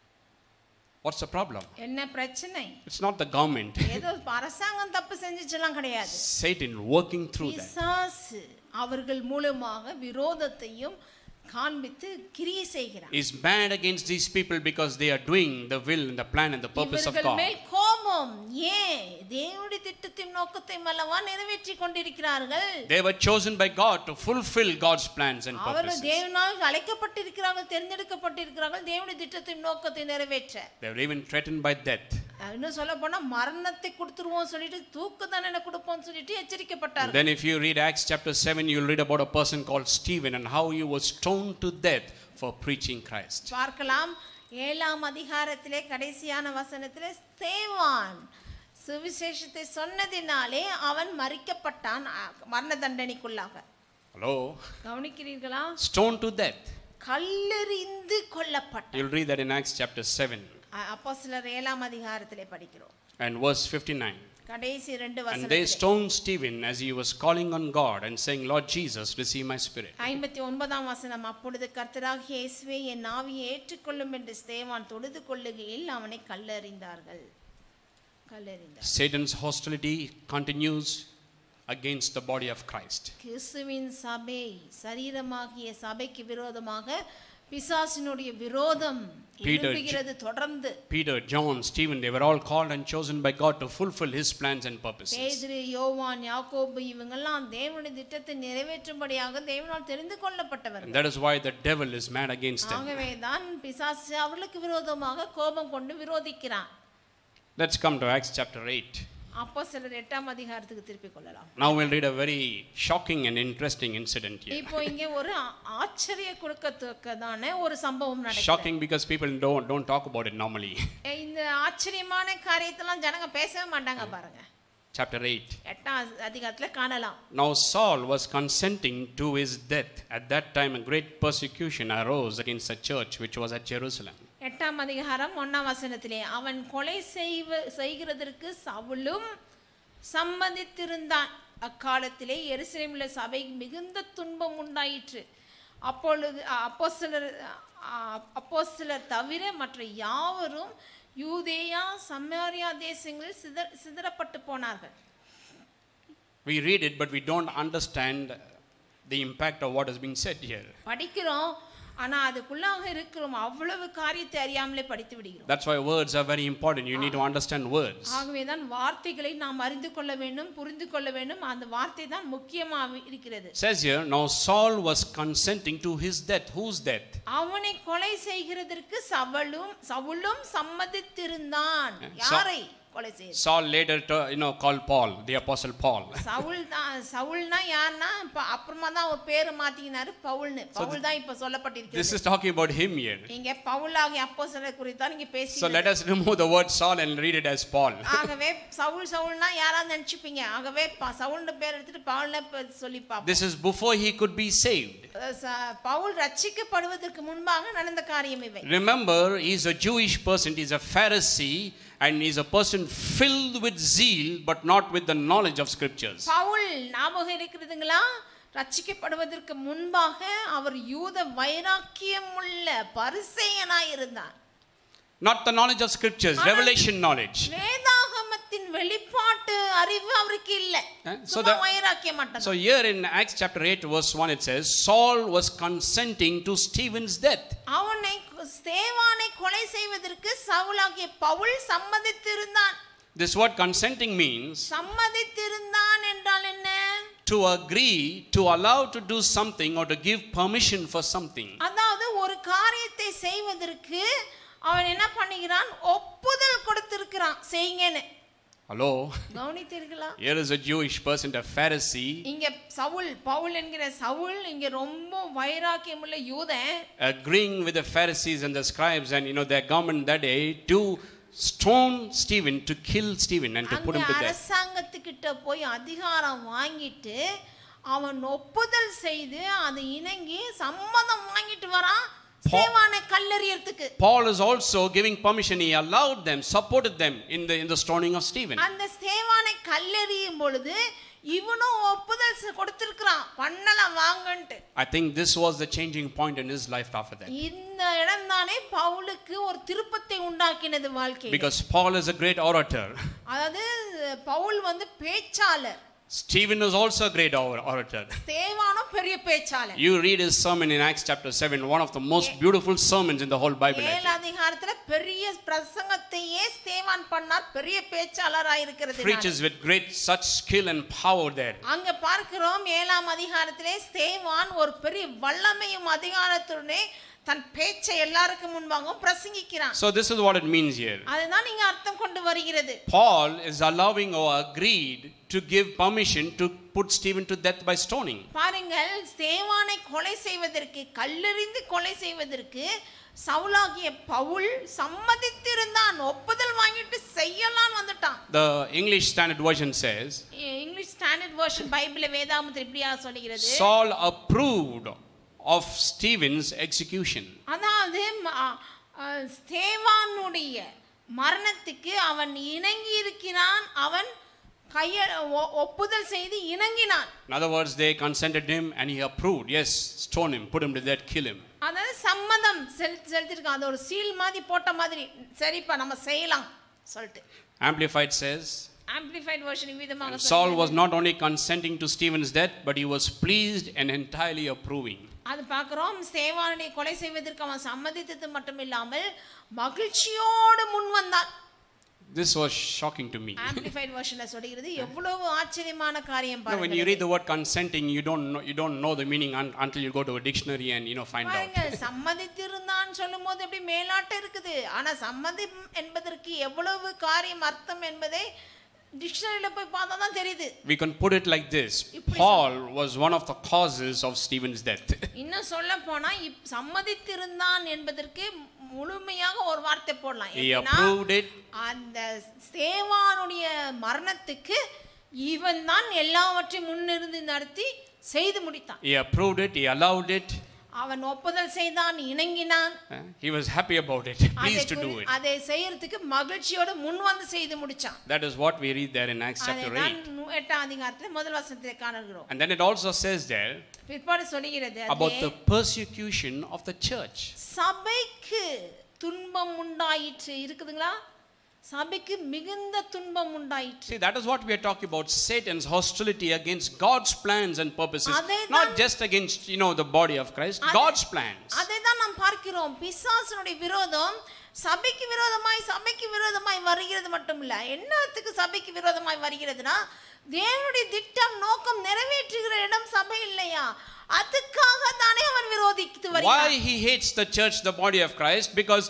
What's the problem? என்ன பிரச்சனை It's not the government. ஏதோ அரசாங்கம் தப்பு செஞ்சுச்செல்லாம் கிடையாது Satan working through that. பிசாசு அவர்கள் மூலமாக விரோதத்தையும் காண்பித்து கிரியை செய்கிறார் Is mad against these people because they are doing the will and the plan and the purpose of இவர்கள் God. மேல் கோபம் ஏன் தேவனுடைய திட்டத்தையும் நோக்கத்தையும் அல்லவா நிறைவேற்றி கொண்டிருக்கிறார்கள் They were chosen by God to fulfill God's plans and அவர்கள் purposes. தேவனால் அழைக்கப்பட்டிருக்கிறார்கள் தேர்ந்தெடுக்கப்பட்டிருக்கிறார்கள் தேவனுடைய திட்டத்தையும் நோக்கத்தை நிறைவேற்ற They were even threatened by death. இன்னும் சொல்ல போனா மரணத்தை கொடுத்துருவோம் சொல்லிட்டு தூக்கு தண்டனை கொடுப்போம் சொல்லிட்டு எச்சரிக்கப்பட்டார்கள் Then, if you read Acts chapter 7, you'll read about a person called Stephen and how he was stoned to death for preaching Christ. பார்க்கலாம் ஏழாம் அதிகாரத்திலே கடைசியான வசனத்திலே சேவான் சுவிசேஷத்தை சொன்னதினாலே அவன் மறிக்கப்பட்டான் அ, மரண தண்டனைக்குள்ளாக Hello? கவனிக்கிறீர்களா Stoned to death. கல்லெறிந்து கொல்லப்பட்டான் You'll read that in Acts chapter 7 அப்போ சிலர் ஏழாம் அதிகாரத்திலே படிக்கிறோம் and verse 59. கடைசி ரெண்டு And they வசனம் stoned Stephen as he was calling on God and saying, Lord Jesus, receive my spirit. ஐம்பத்தி ஒன்பதாம் வசனம் அப்பொழுது கர்த்தராகிய இயேசுவே என் ஆவியை ஏற்றுக்கொள்ளும் என்று ஸ்தேவான் தொழுது கொள்ளுகையில் அவனை கல்லறிந்தார்கள் கல்லறிந்தார் Satan's hostility continues against the body of Christ. கிறிஸ்துவின் சபை சரீரமாகிய சபைக்கு விரோதமாக பிசாசினுடைய விரோதம் Peter, எழும்புகிறது தொடர்ந்து Peter, John, Stephen, they were all called and chosen by God to fulfill his plans and purposes. பேதுரு யோவான் யாக்கோபு இவங்கெல்லாம் தேவனுடைய திட்டத்தை நிறைவேற்றும்படியாக தேவனால் தெரிந்து கொள்ளப்பட்டவர்கள் And that is why the devil is mad against them. ஆகவே தான் பிசாசு அவர்களுக்கு விரோதமாக கோபம் கொண்டு விரோதிக்கிறான் Let's come to Acts chapter 8. அப்போ சிலர் எட்டாம் அதிகாரத்துக்கு திருப்பிக் கொள்ளலாம் Now we'll read a very shocking and interesting incident here. இப்போ இங்கே ஒரு ஆ- ஆச்சரிய கொடுக்கத்தக்கதான ஒரு சம்பவம் நடக்குது Shocking because people don't, don't talk about it normally. இந்த ஆச்சரியமான காரியத்தெல்லாம் ஜனங்க பேசவே மாட்டாங்க பாருங்க chapter 8. எட்டாம் அதிகாரத்துல காணலாம் Now Saul was consenting to his death. At that time, a great persecution arose against the church which was at Jerusalem. எட்டாம் அதிகாரம் ஒன்னாம் வசனத்திலே அவன் கொலை செய்வ செய்கிறதற்கு சவுலும் சம்மதித்திருந்தான் அக்காலத்திலே எருசலேமில் சபை மிகுந்த துன்பம் உண்டாயிற்று அப்பொழுது அப்போஸ்தலர் அப்போஸ்தலர் தவிர மற்ற யாவரும் யூதேயா சமாரியா தேசங்களில் சிதற சிதறப்பட்டு போனார்கள் We read it, but we don't understand the impact of what is being said here. படிக்கிறோம் ஆனா அதுக்குள்ளாக இருக்கிறோம் அவ்வளவு காரியத்தை அறியாமலே படித்து விடுகிறோம் That's why words are very important. You need to understand words. ஆகவே தான் வார்த்தைகளை நாம் அறிந்து கொள்ள வேண்டும் புரிந்து கொள்ள வேண்டும் அந்த வார்த்தை தான் முக்கியமாக இருக்கிறது It says here, now Saul was consenting to his death. Whose death? அவனை கொலை செய்கிறதற்கு சவலும் சவுலும் சம்மதித்திருந்தான் Sa- யாரை கொலை செய்து Saul later, to- you know, called Paul, the apostle Paul. Saul தான் சவுல்னா யாருன்னா இப்ப அப்புறமா தான் அவர் பேரை மாத்திக்கினாரு பவுல்னு பவுல் தான் இப்ப This சொல்லப்பட்டிருக்கு is talking about him here. இங்க பவுலாகிய அப்போஸ்தலரை குறித்து தான் நீங்க பேசி So let us remove the word Saul and read it as Paul. ஆகவே சவுல் சவுல்னா யாராவது நினைச்சுப்பீங்க ஆகவே ப- சவுல்னு பேர் எடுத்துட்டு பவுல்னு இப்ப சொல்லி பார்ப்போம் This is before he could be saved. அஹ் ச- பவுல் ரட்சிக்கப்படுவதற்கு முன்பாக நடந்த காரியம் இவை Remember, he's a Jewish person, he's a Pharisee, and he's a person filled with zeal but not with the knowledge of scriptures. Pavul ஞாபகம் இருக்கிறதுங்களா ரட்சிக்கப்படுவதற்கு முன்பாக அவர் யூத வைராக்கியம் உள்ள பரிசேயனாய் இருந்தார் Not the knowledge of scriptures, revelation knowledge. வேதாகமத்தின் வெளிப்பாட்டு அறிவு அவருக்கு இல்ல Eh, so சும்மா the- வைராக்கியம் மட்டும் So here in Acts chapter 8, verse 1, it says, Saul was consenting to Stephen's death. அவனை ஸ்தேவானை கொலை செய்வதற்கு சவுலாகிய Pavul சம்மதித்திருந்தான் This word consenting means சம்மதித்திருந்தான் என்றால் என்ன to agree, to allow to do something or to give permission for something. அதாவது ஒரு காரியத்தை செய்வதற்கு அவன் என்ன பண்ணுகிறான் ஒப்புதல் கொடுத்திருக்கிறான் செய்யுங்கன்னு Hello? கவனித்தீர்களா Here is a Jewish person, a Pharisee, இங்க சவுல் பவுல் என்கிற சவுல் இங்க ரொம்ப வைராக்கியம் உள்ள யூதன் agreeing with the Pharisees and the scribes and you know their government that day to stone Stephen, to kill Stephen and to put அங்க him to death. அரசாங்கத்துக்கிட்ட போய் அதிகாரம் வாங்கிட்டு அவன் ஒப்புதல் செய்து அதை இணங்கி சம்மதம் வாங்கிட்டு வரான் சேவானை கல்லறியறதுக்கு Paul is also giving permission. He allowed them, supported them in the in the stoning of Stephen. அந்த சேவானை கல்லெறியும் பொழுது இவனும் ஒப்புதல் செ- கொடுத்திருக்கிறான் பண்ணலாம் வாங்கன்ட்டு I think this was the changing point in his life after that. இந்த இடம் தானே பவுலுக்கு ஒரு திருப்பத்தை உண்டாக்கினது வாழ்க்கை Because Paul is a great orator. அதாவது பவுல் வந்து பேச்சாளர் Stephen was also a great or- orator. சேவானும் பெரிய பேச்சாளர் You read his sermon in Acts chapter 7, one of the most beautiful sermons in the whole Bible. I ஏழு think. அதிகாரத்துல பெரிய பிரசங்கத்தையே ஸ்தேவான் பண்ணார் பெரிய பேச்சாளராய் இருக்கிறது Preaches with great such skill and power there. அங்க பார்க்கிறோம் ஏழாம் அதிகாரத்திலே ஸ்தேவான் ஒரு பெரிய வல்லமையும் அதிகாரத்துடனே தன் பேச்சை எல்லாருக்கும் முன்பாகவும் பிரசங்கிக்கிறான் So this is what it means here. அதுதான் நீங்க அர்த்தம் கொண்டு வருகிறது Paul is allowing or agreed to give permission to put Stephen to death by stoning. பாருங்கள் சேவானை கொலை செய்வதற்கு கல்லெறிந்து கொலை செய்வதற்கு சவுலாகிய பவுல் சம்மதித்திருந்தான் ஒப்புதல் வாங்கிட்டு செய்யலாம் வந்துட்டான் The English Standard Version says, இ- இங்கிலீஷ் ஸ்டாண்டர்ட் வெர்ஷன் பைபிள் வேதாமத்தில் இப்படியா சொல்லுகிறது Saul approved of Stephen's execution. அதாவது ம- அ- அ, ஸ்தேவானுடைய மரணத்துக்கு அவன் இணங்கி இருக்கிறான் அவன் கைய ஒ- ஒப்புதல் செய்து இணங்கினான் In other words, they consented him and he approved. Yes, stone him, put him to death, kill him. அதாவது சம்மதம் செல் செலுத்திருக்கான் அது ஒரு சீல் மாதிரி போட்ட மாதிரி சரிப்பா நம்ம செய்யலாம் சொல்லிட்டு Amplified says, ஆம்பிளிஃபைட் வெர்ஷன் விதமாக Saul சொல்லுகிறது. was not only consenting to Stephen's death, but he was pleased and entirely approving. அது பார்க்கிறோம் சேவானை கொலை செய்வதற்கு அவன் சம்மதித்தது மட்டும் இல்லாமல் மகிழ்ச்சியோடு முன் வந்தான் This was shocking to me. Amplified வெர்ஷன்ல சொல்லுகிறது எவ்வளவு ஆச்சரியமான காரியம் You know, when you பாருங்க read the word consenting, you don't know, you don't know the meaning un- until you go to a dictionary and you know find out. பாருங்க சம்மதித்திருந்தான் சொல்லும் போது எப்படி மேலாட்டம் இருக்குது ஆனா சம்மதம் என்பதற்கு எவ்வளவு காரியம் அர்த்தம் என்பதை டிக்ஷனரியில போய் பார்த்தா தான் தெரியுது We can put it like this: இப்படி Paul was one of the causes of Stephen's death. இன்னும் சொல்ல போனா இப் சம்மதித்திருந்தான் என்பதற்கு முழுமையாக ஒரு வார்த்தை போடலாம் he எப்படின்னா, approved it. அந்த சேவானுடைய மரணத்துக்கு இவன் தான் எல்லாவற்றையும் முன்னிருந்து நடத்தி செய்து முடித்தான் He approved it. He allowed it. அவன் ஒப்புதல் செய்தான் இணங்கினான் Uh, he was happy about it, அதை pleased to do குறி- it. அதை செய்யறதுக்கு மகிழ்ச்சியோட முன் வந்து செய்து முடிச்சான் That is what we read there in Acts chapter அதைதான் 8. நு- எட்டாம் அதிகாரத்துல முதல் வசனத்தில் காணுகிறோம் And then it also says there பிற்பாடு சொல்லுகிறது about அதிலே, the persecution of the church. சபைக்கு துன்பம் உண்டாயிற்று இருக்குதுங்களா சபைக்கு மிகுந்த துன்பம் உண்டாயிற்று See, that is what we are talking about Satan's hostility against God's plans and purposes. அதேதான். Not just against, you know, the body of Christ, அதே- God's plans. அதை தான் நாம் பார்க்கிறோம் பிசாசனுடைய விரோதம் சபைக்கு விரோதமாய் சபைக்கு விரோதமாய் வருகிறது மட்டும் இல்ல என்னத்துக்கு சபைக்கு விரோதமாய் வருகிறதுனா தேவனுடைய திட்டம் நோக்கம் நிறைவேற்றுகிற இடம் சபை இல்லையா அதுக்காக தானே அவன் விரோதித்து Why வருகிறான் he hates the church, the body of Christ? Because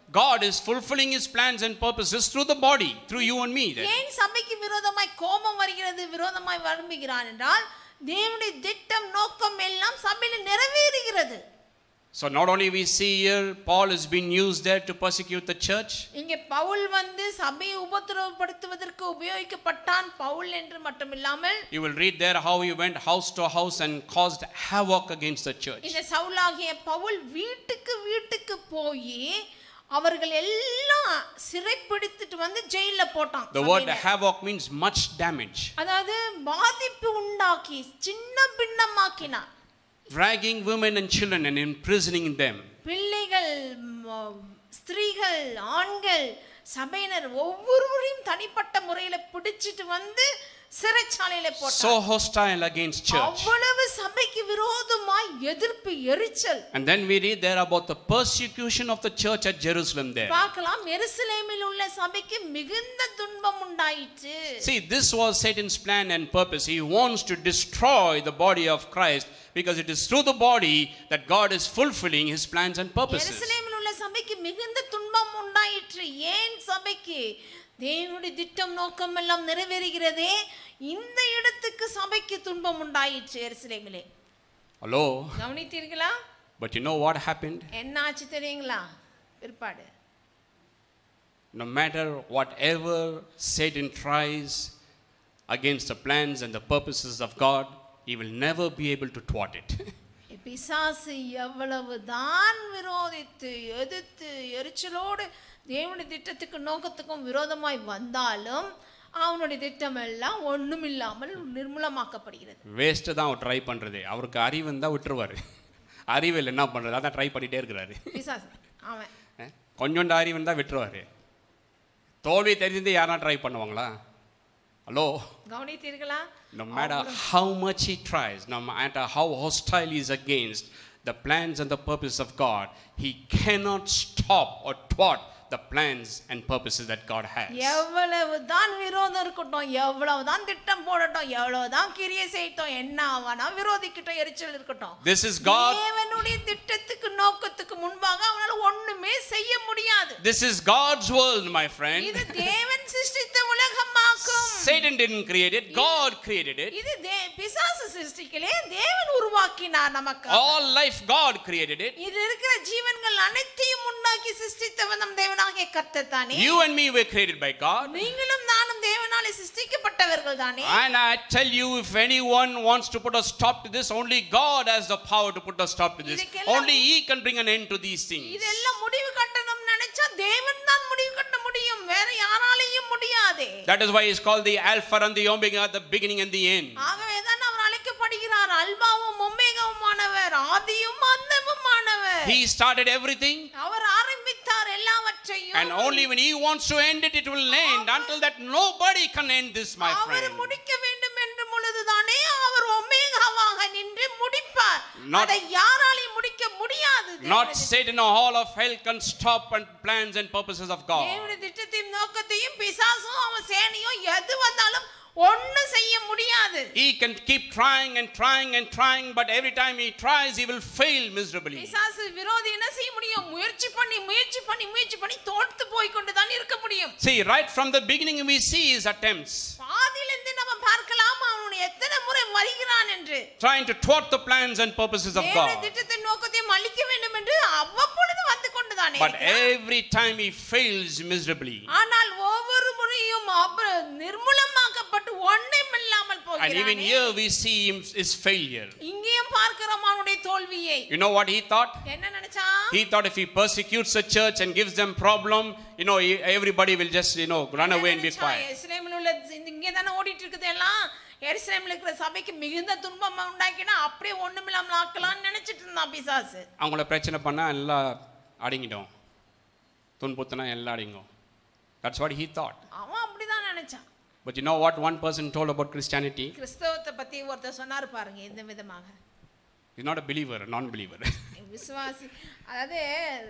God is fulfilling his plans and purposes through the body, through you and me. then. ஏன் சபைக்கு விரோதமாய் கோபம் வருகிறது விரோதமாய் வரும்புகிறான் என்றால் தேவனுடைய திட்டம் நோக்கம் எல்லாம் சபையில் நிறைவேறுகிறது So not only we see here Paul has been used there to persecute the church, இங்கே பவுல் வந்து சபையை உபத்திரவப்படுத்துவதற்கு உபயோகிக்கப்பட்டான் பவுல் என்று மட்டுமில்லாமல் you will read there how he went house to house and caused havoc against the church. இந்த சவுலாகிய பவுல் வீட்டுக்கு வீட்டுக்கு போய் அவர்கள் எல்லாம் சிறைப்பிடித்துட்டு வந்து ஜெயில போட்டான் The word சபையில. havoc means much damage, அதாவது பாதிப்பு உண்டாக்கி சின்ன பின்னமாக்கினான் dragging women and children and imprisoning them. பிள்ளைகள் ம- ஸ்திரீகள் ஆண்கள் சபையினர் ஒவ்வொருவரையும் தனிப்பட்ட முறையில பிடிச்சிட்டு வந்து சிறைச்சாலையில So போட்டான் hostile against church. அவ்வளவு சபைக்கு விரோதமாய் எதிர்ப்பு எரிச்சல் And then we read there about the persecution of the church at Jerusalem there. பார்க்கலாம் எருசலேமில் உள்ள சபைக்கு மிகுந்த துன்பம் உண்டாயிற்று See, this was Satan's plan and purpose. He wants to destroy the body of Christ because it is through the body that God is fulfilling his plans and purposes. எருசலேமில் உள்ள சபைக்கு மிகுந்த துன்பம் உண்டாயிற்று ஏன் சபைக்கு தேவனுடைய திட்டம் நோக்கம் எல்லாம் நிறைவேறுகிறதே இந்த இடத்துக்கு சபைக்கு துன்பம் உண்டாயிற்று எருசலேமிலே Hello? கவனித்தீர்களா But you know what happened? என்ன ஆச்சு தெரியுங்களா பிற்பாடு No matter whatever Satan tries against the plans and the purposes of God, he will never be able to thwart it. பிசாசு எவ்வளவு தான் விரோதித்து எதிர்த்து எரிச்சலோடு தேவனுடைய திட்டத்துக்கு நோக்கத்துக்கும் விரோதமாய் வந்தாலும் அவனுடைய திட்டம் எல்லாம் ஒண்ணும் இல்லாமல் நிர்மூலமாக்கப்படுகிறது வேஸ்ட்டு தான் அவர் ட்ரை பண்ணுறது அவருக்கு அறிவு இருந்தால் விட்டுருவார் அறிவு இல்லை என்ன பண்ணுறது அதான் ட்ரை பண்ணிகிட்டே இருக்கிறாரு பிசாசு அவன் அஹ், கொஞ்சோண்டு அறிவு இருந்தால் விட்டுருவார் தோல்வி தெரிஞ்சு யாரா ட்ரை பண்ணுவாங்களா ஹலோ கவனித்தீர்களா No matter how much he tries, no matter how hostile he is against the plans and the purpose of God, he cannot stop or thwart the plans and purposes that God has. எவ்வளவு தான் விரோதம் இருக்கட்டும் எவ்வளவு தான் திட்டம் போடட்டும் எவ்வளவு தான் கிரியை செய்யட்டும் என்ன ஆவானா விரோதிக்கட்டும் எரிச்சல் இருக்கட்டும் This is God. தேவனுடைய திட்டத்துக்கு நோக்கத்துக்கு முன்பாக அவனால ஒண்ணுமே செய்ய முடியாது This is God's world, my friend. இது தேவன் சிருஷ்டித்த உலகமாக்கும் Satan didn't create it, God created it. இது தே- பிசாசு சிருஷ்டிக்கலே தேவன் உருவாக்கினார் நமக்கு All life, God created it. இது இருக்கிற ஜீவன்கள் அனைத்தையும் உண்டாக்கி சிருஷ்டித்தவன் நம் தேவனாகிய கர்த்தர் தானே You and me were created by God. நீங்களும் நானும் தேவனாலே சிருஷ்டிக்கப்பட்டவர்கள் தானே And I tell you, if anyone wants to put a stop to this, only God has the power to put a stop to this. இதுக்கெல்லாம் Only He can bring an end to these things. இதெல்லாம் முடிவு கட்டணும் நினைச்சா தேவன் தான் முடிவு கட்ட முடியும் வேற யாராலையும் முடியாது That is why He's called the Alpha and the Omega, the beginning and the end. ஆகவே தான் அவர் அழைக்கப்படுகிறார் அல்பாவும் ஒமேகாவுமானவர் ஆதியும் அந்தமுமானவர் He started everything, அவர் ஆரம்பித்தார் எல்லாவற்றையும் and only when He wants to end it, it will end. Until that, nobody can end this, my our friend. முடிக்க வேண்டும் என்று பொழுதுதானே அவர் ஒமேகாவாக நின்று முடிப்பார் Not- அதை யாராலையும் முடிக்க முடியாது Not தேவனுடைய Satan or all of hell can stop and plans and purposes of God. தேவனுடைய திட்டத்தையும் நோக்கத்தையும் பிசாசும் அவன் சேனையும் எது வந்தாலும் ஒண்ணு செய்ய முடியாது He can keep trying and trying and trying, but every time he tries, he will fail miserably. பிசாசு விரோதி என்ன செய்ய முடியும் முயற்சி பண்ணி முயற்சி பண்ணி முயற்சி பண்ணி தோற்று போய் கொண்டு தான் இருக்க முடியும் See, right from the beginning, we see his attempts, பாதியிலிருந்து நம்ம பார்க்கலாம் அவனுடைய எத்தனை முறை வருகிறான் என்று trying to thwart the plans and purposes of தேவனுடைய God. திட்டத்தை நோக்கத்தையும் அழிக்க வேண்டும் என்று அவ்வப்பொழுது வந்து கொண்டுதானே But every time he fails miserably. ஆனால் ஒவ்வொரு முறையும் அப்புறம் நிர்மூலமாக்கப்பட்டு ஒன்றும் இல்லாமல் And even போகிறானே here we see him, his failure. இங்கேயும் பார்க்கிறோம் அவனுடைய தோல்வியை You know what he thought? என்ன நினைச்சா He thought if he persecutes the church and gives them problem, you know, he- everybody will just, you know, run away and be quiet. எருசலேமில் உள்ள இந்த- இங்கே தானே ஓடிட்டு இருக்குது எல்லாம் எருசலேமில் இருக்கிற சபைக்கு மிகுந்த துன்பம் உண்டாக்கினா அப்படியே ஒண்ணுமில்லாமல் ஆக்கலாம்னு நினைச்சிட்டு இருந்தான் பிசாசு அவங்கள பிரச்சனை பண்ணால் எல்லாம் அடங்கிடும் துன்புத்தினா எல்லாம் அடங்கும் தட்ஸ் வாட் ஹீ தாட் அவன் அப்படிதான் நினைச்சான் but you know what one person told about Christianity கிறிஸ்தவத்தை பத்தி ஒருத்தர் சொன்னார் பாருங்க இந்த விதமாக is not a believer non believer விசுவாசி அதாவது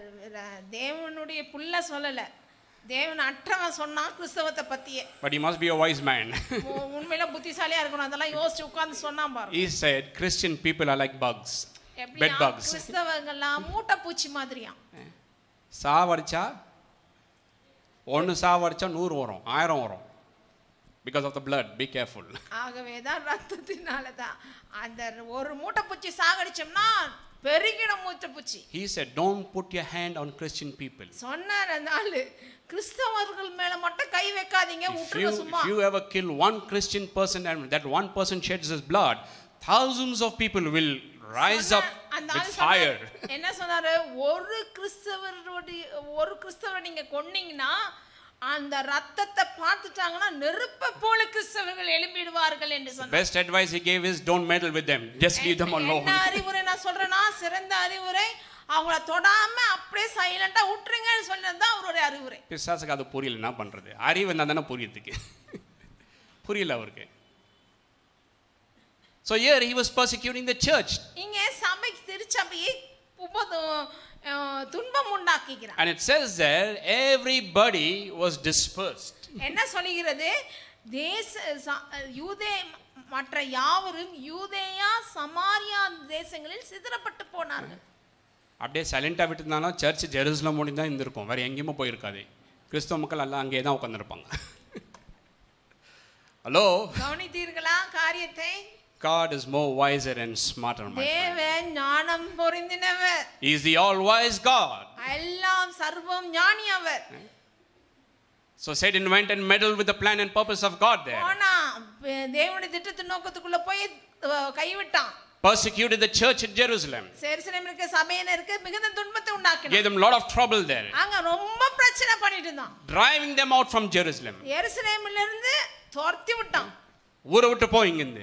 ர- தேவனுடைய புள்ள சொல்லல தேவன் அற்றவன் சொன்னான் கிறிஸ்தவத்தை பத்தியே but you must be a wise man உ- உண்மையில புத்திசாலியா இருக்கணும் அதெல்லாம் யோசிச்சு உட்கார்ந்து சொன்னான் பாருங்க he said christian people are like bugs bed எப்படியா bugs கிறிஸ்தவங்கள்லாம் மூட்டை பூச்சி மாதிரியா சாவடிச்சா ஒன்று சாவடிச்சா நூறு வரும் ஆயிரம் வரும் because of the blood be careful ஆகவே தான் ரத்தத்தினால தான் அந்த ஒரு மூட்டை பூச்சி சாகடிச்சோம்னா பெருகிடும் மூட்டை பூச்சி He said, Don't put your hand on Christian people. சொன்னார் அந்த ஆளு கிறிஸ்தவர்கள் மேல மட்டும் கை வைக்காதீங்க If you, விட்டுருங்க சும்மா if you ever kill one Christian person and that one person sheds his blood, thousands of people will rise up சொன்னார், அந்த with ஆளு fire. சொன்னார், என்ன சொன்னாரு ஒரு கிறிஸ்தவருடைய ஒரு கிறிஸ்தவரை நீங்க கொன்னீங்கன்னா அந்த ரத்தத்தை பார்த்துட்டாங்கன்னா நெருப்ப போல கிறிஸ்தவர்கள் எழும்பிடுவார்கள் என்று சொன்னார் Best advice he gave is don't meddle with them. Just leave them alone. என்ன அறிவுரை நான் சொல்றேன்னா சிறந்த அறிவுரை அவங்கள தொடாம அப்படியே சைலண்டா விட்டுருங்கன்னு சொன்னது தான் அவருடைய அறிவுரை பிசாசுக்கு அது புரியல என்ன பண்றது அறிவு இருந்தால் தானே புரியுதுக்கு புரியல அவருக்கு So here he was persecuting the church. இங்க சபை திருச்சபையை உபது அஹ், துன்பம் உண்டாக்குகிறார் And it says there, everybody was dispersed. என்ன சொல்லுகிறது தேச ச- யூதே மற்ற யாவரும் யூதேயா சமாரியா தேசங்களில் சிதறப்பட்டு போனார்கள் அப்படியே சைலண்டாக விட்டுருந்தாலும் சர்ச் ஜெருசலம் மூடி தான் இருந்திருக்கும் வேறு எங்கேயுமே போயிருக்காது கிறிஸ்தவ மக்கள் எல்லாம் அங்கேயே தான் உட்காந்துருப்பாங்க ஹலோ கவனித்தீர்களா காரியத்தை God is more wiser and smarter, my friend. தேவன் ஞானம் பொருந்தினவர் He is the all-wise God. எல்லாம் சர்வம் ஞானி அவர் So Satan went and meddled with the plan and purpose of God there. போனா பே- தேவனுடைய திட்டத்தின் நோக்கத்துக்குள்ள போய் அஹ், கைவிட்டான் Persecuted the church at Jerusalem. செருசலேம் இருக்க சபையினருக்கு மிகுந்த துன்பத்தை Gave உண்டாக்கினான் them a lot of trouble there. அங்க ரொம்ப பிரச்சனை பண்ணிட்டு இருந்தான் Driving them out from Jerusalem. எருசலேமில் இருந்து துரத்தி விட்டான் ஊரை விட்டு போ இங்கிருந்து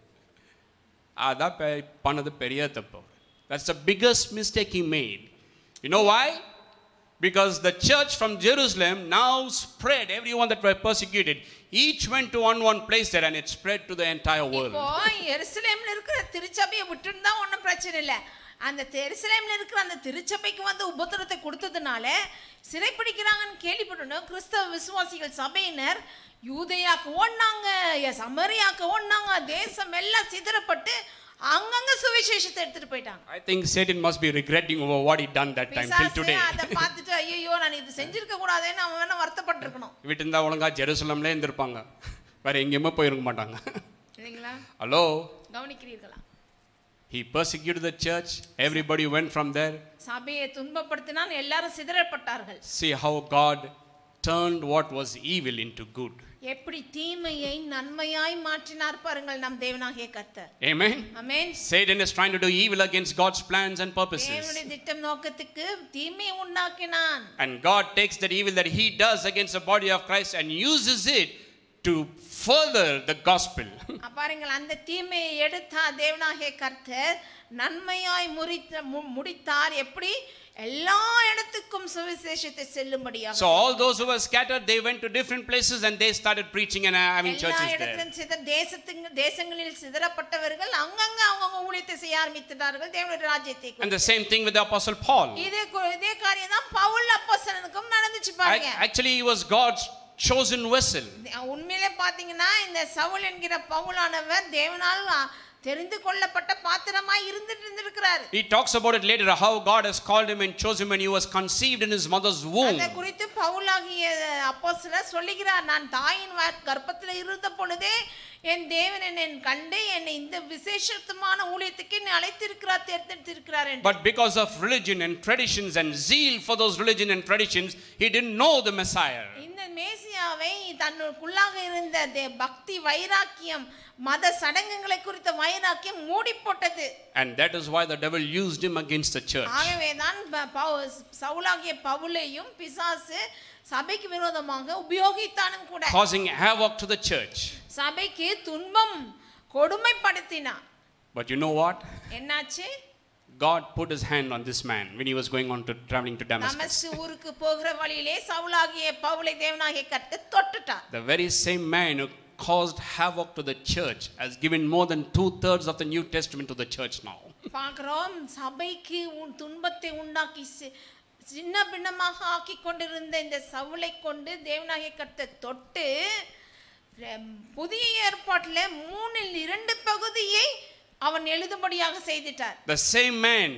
அதான் பெ- பண்ணது பெரிய தப்பு That's the biggest mistake he made. You know why? Because the church from Jerusalem now spread, everyone that were persecuted, each went to one one place there and it spread to the entire world. இப்போ எருசலேம்ல இருக்கிற திருச்சபையை விட்டுருந்தா ஒன்றும் பிரச்சனை இல்லை அந்த எருசலேம்ல இருக்கிற அந்த திருச்சபைக்கு வந்து உபத்திரத்தை கொடுத்ததுனால சிறைப்பிடிக்கிறாங்கன்னு கேள்விப்பட்டோம் கிறிஸ்தவ விசுவாசிகள் சபையினர் யூதையாக்கு ஓடினாங்க சமரியாக்கு ஓடினாங்க தேசம் எல்லாம் சிதறப்பட்டு அங்கங்க சுவிசேஷத்தை எடுத்துட்டு போயிட்டாங்க I think Satan must be regretting over what he done that time till பிசாசு today. அதை பார்த்துட்டு ஐயோ நான் இது செஞ்சிருக்க கூடாதுன்னு அவன் வேணா வருத்தப்பட்டிருக்கணும் விட்டு இருந்தா ஒழுங்கா ஜெருசலம்ல இருந்திருப்பாங்க வேற எங்கேயுமே போயிருக்க மாட்டாங்க இல்லைங்களா ஹலோ கவனிக்கிறீர்களா he persecuted the church everybody went from there சபையை துன்பப்படுத்தினால் எல்லாரும் சிதறப்பட்டார்கள் See how God turned what was evil into good. எப்படி தீமையை நன்மையாய் மாற்றினார் பாருங்கள் நம் தேவனாகிய கர்த்தர் Amen. Amen Satan is trying to do evil against God's plans and purposes. தேவனுடைய திட்டம் நோக்கத்துக்கு தீமையை உண்டாக்கினான் And God takes that evil that he does against the body of Christ and uses it to further the gospel. அ, பாருங்கள் அந்த தீமையை எடுத்தார் தேவனாகிய கர்த்தர் நன்மையாய் முறித்த மு- முடித்தார் எப்படி எல்லா இடத்துக்கும் சுவிசேஷத்தை செல்லும்படியாக so all those who were scattered, they went to different places and they started preaching and uh, having எல்லா churches there. இடத்திலும் சித தேசத்துங்க தேசங்களில் சிதறப்பட்டவர்கள் அங்கங்க அவங்கவங்க ஊழியத்தை செய்ய ஆரம்பித்தார்கள் தேவனுடைய ராஜ்யத்தை And the same thing with the apostle Paul. இதே கு- இதே காரியம் தான் பவுல் அப்போஸ்தலனுக்கும் நடந்துச்சு பாருங்க Ac- Actually, he was God's chosen vessel. உண்மையிலே பாத்தீங்கன்னா இந்த சவுல் என்கிற பவுலானவர் தேவனால் அ, தெரிந்து கொள்ளப்பட்ட பாத்திரமாய் இருந்துட்டு இருந்திருக்கிறாரு He talks about it later how God has called him and chose him when he was conceived in his mother's womb. அதை குறித்து பவுலாகிய அப்போஸ்தலர் சொல்லுகிறார் நான் தாயின் வ- கர்ப்பத்தில் இருந்த பொழுதே என் தேவன் என்னை கண்டு என்னை இந்த விசேஷத்துமான ஊழியத்துக்கு என்னை அழைத்திருக்கிறார் தேர்ந்தெடுத்திருக்கிறார் என்று But because of religion and traditions and zeal for those religion and traditions, he didn't know the Messiah. இந்த மேசியாவை தன்னுக்குள்ளாக இருந்த தே- பக்தி வைராக்கியம் மத சடங்குகளை குறித்த வைராக்கியம் மூடி போட்டது And that is why the devil used him against the church. ஆகவேதான் ப- பவு- சவுலாகிய பவுலையும் பிசாசு சபைக்கு விரோதமாக உபயோகித்தானும் கூட Causing havoc to the church. சபைக்கு துன்பம் கொடுமைப்படுத்தினான் But you know what? என்னாச்சு God put his hand on this man when he was going on to traveling to Damascus. நமஸ்கு ஊருக்கு போகிற வழியிலே சவுலாகிய பவுலை தேவனாகிய கட்டு தொட்டுட்டார் The very same man who caused havoc to the church has given more than two thirds of the New Testament to the church now. பார்க்கிறோம் சபைக்கு உன் துன்பத்தை உண்டாக்கி சி- சின்ன பின்னமாக ஆக்கி கொண்டிருந்த இந்த சவுளை கொண்டு தேவனாகிய கர்த்தர் தொட்டு ரெம், புதிய ஏற்பாட்டில் மூணில் இரண்டு பகுதியை அவன் எழுதும்படியாக செய்துட்டார் The same man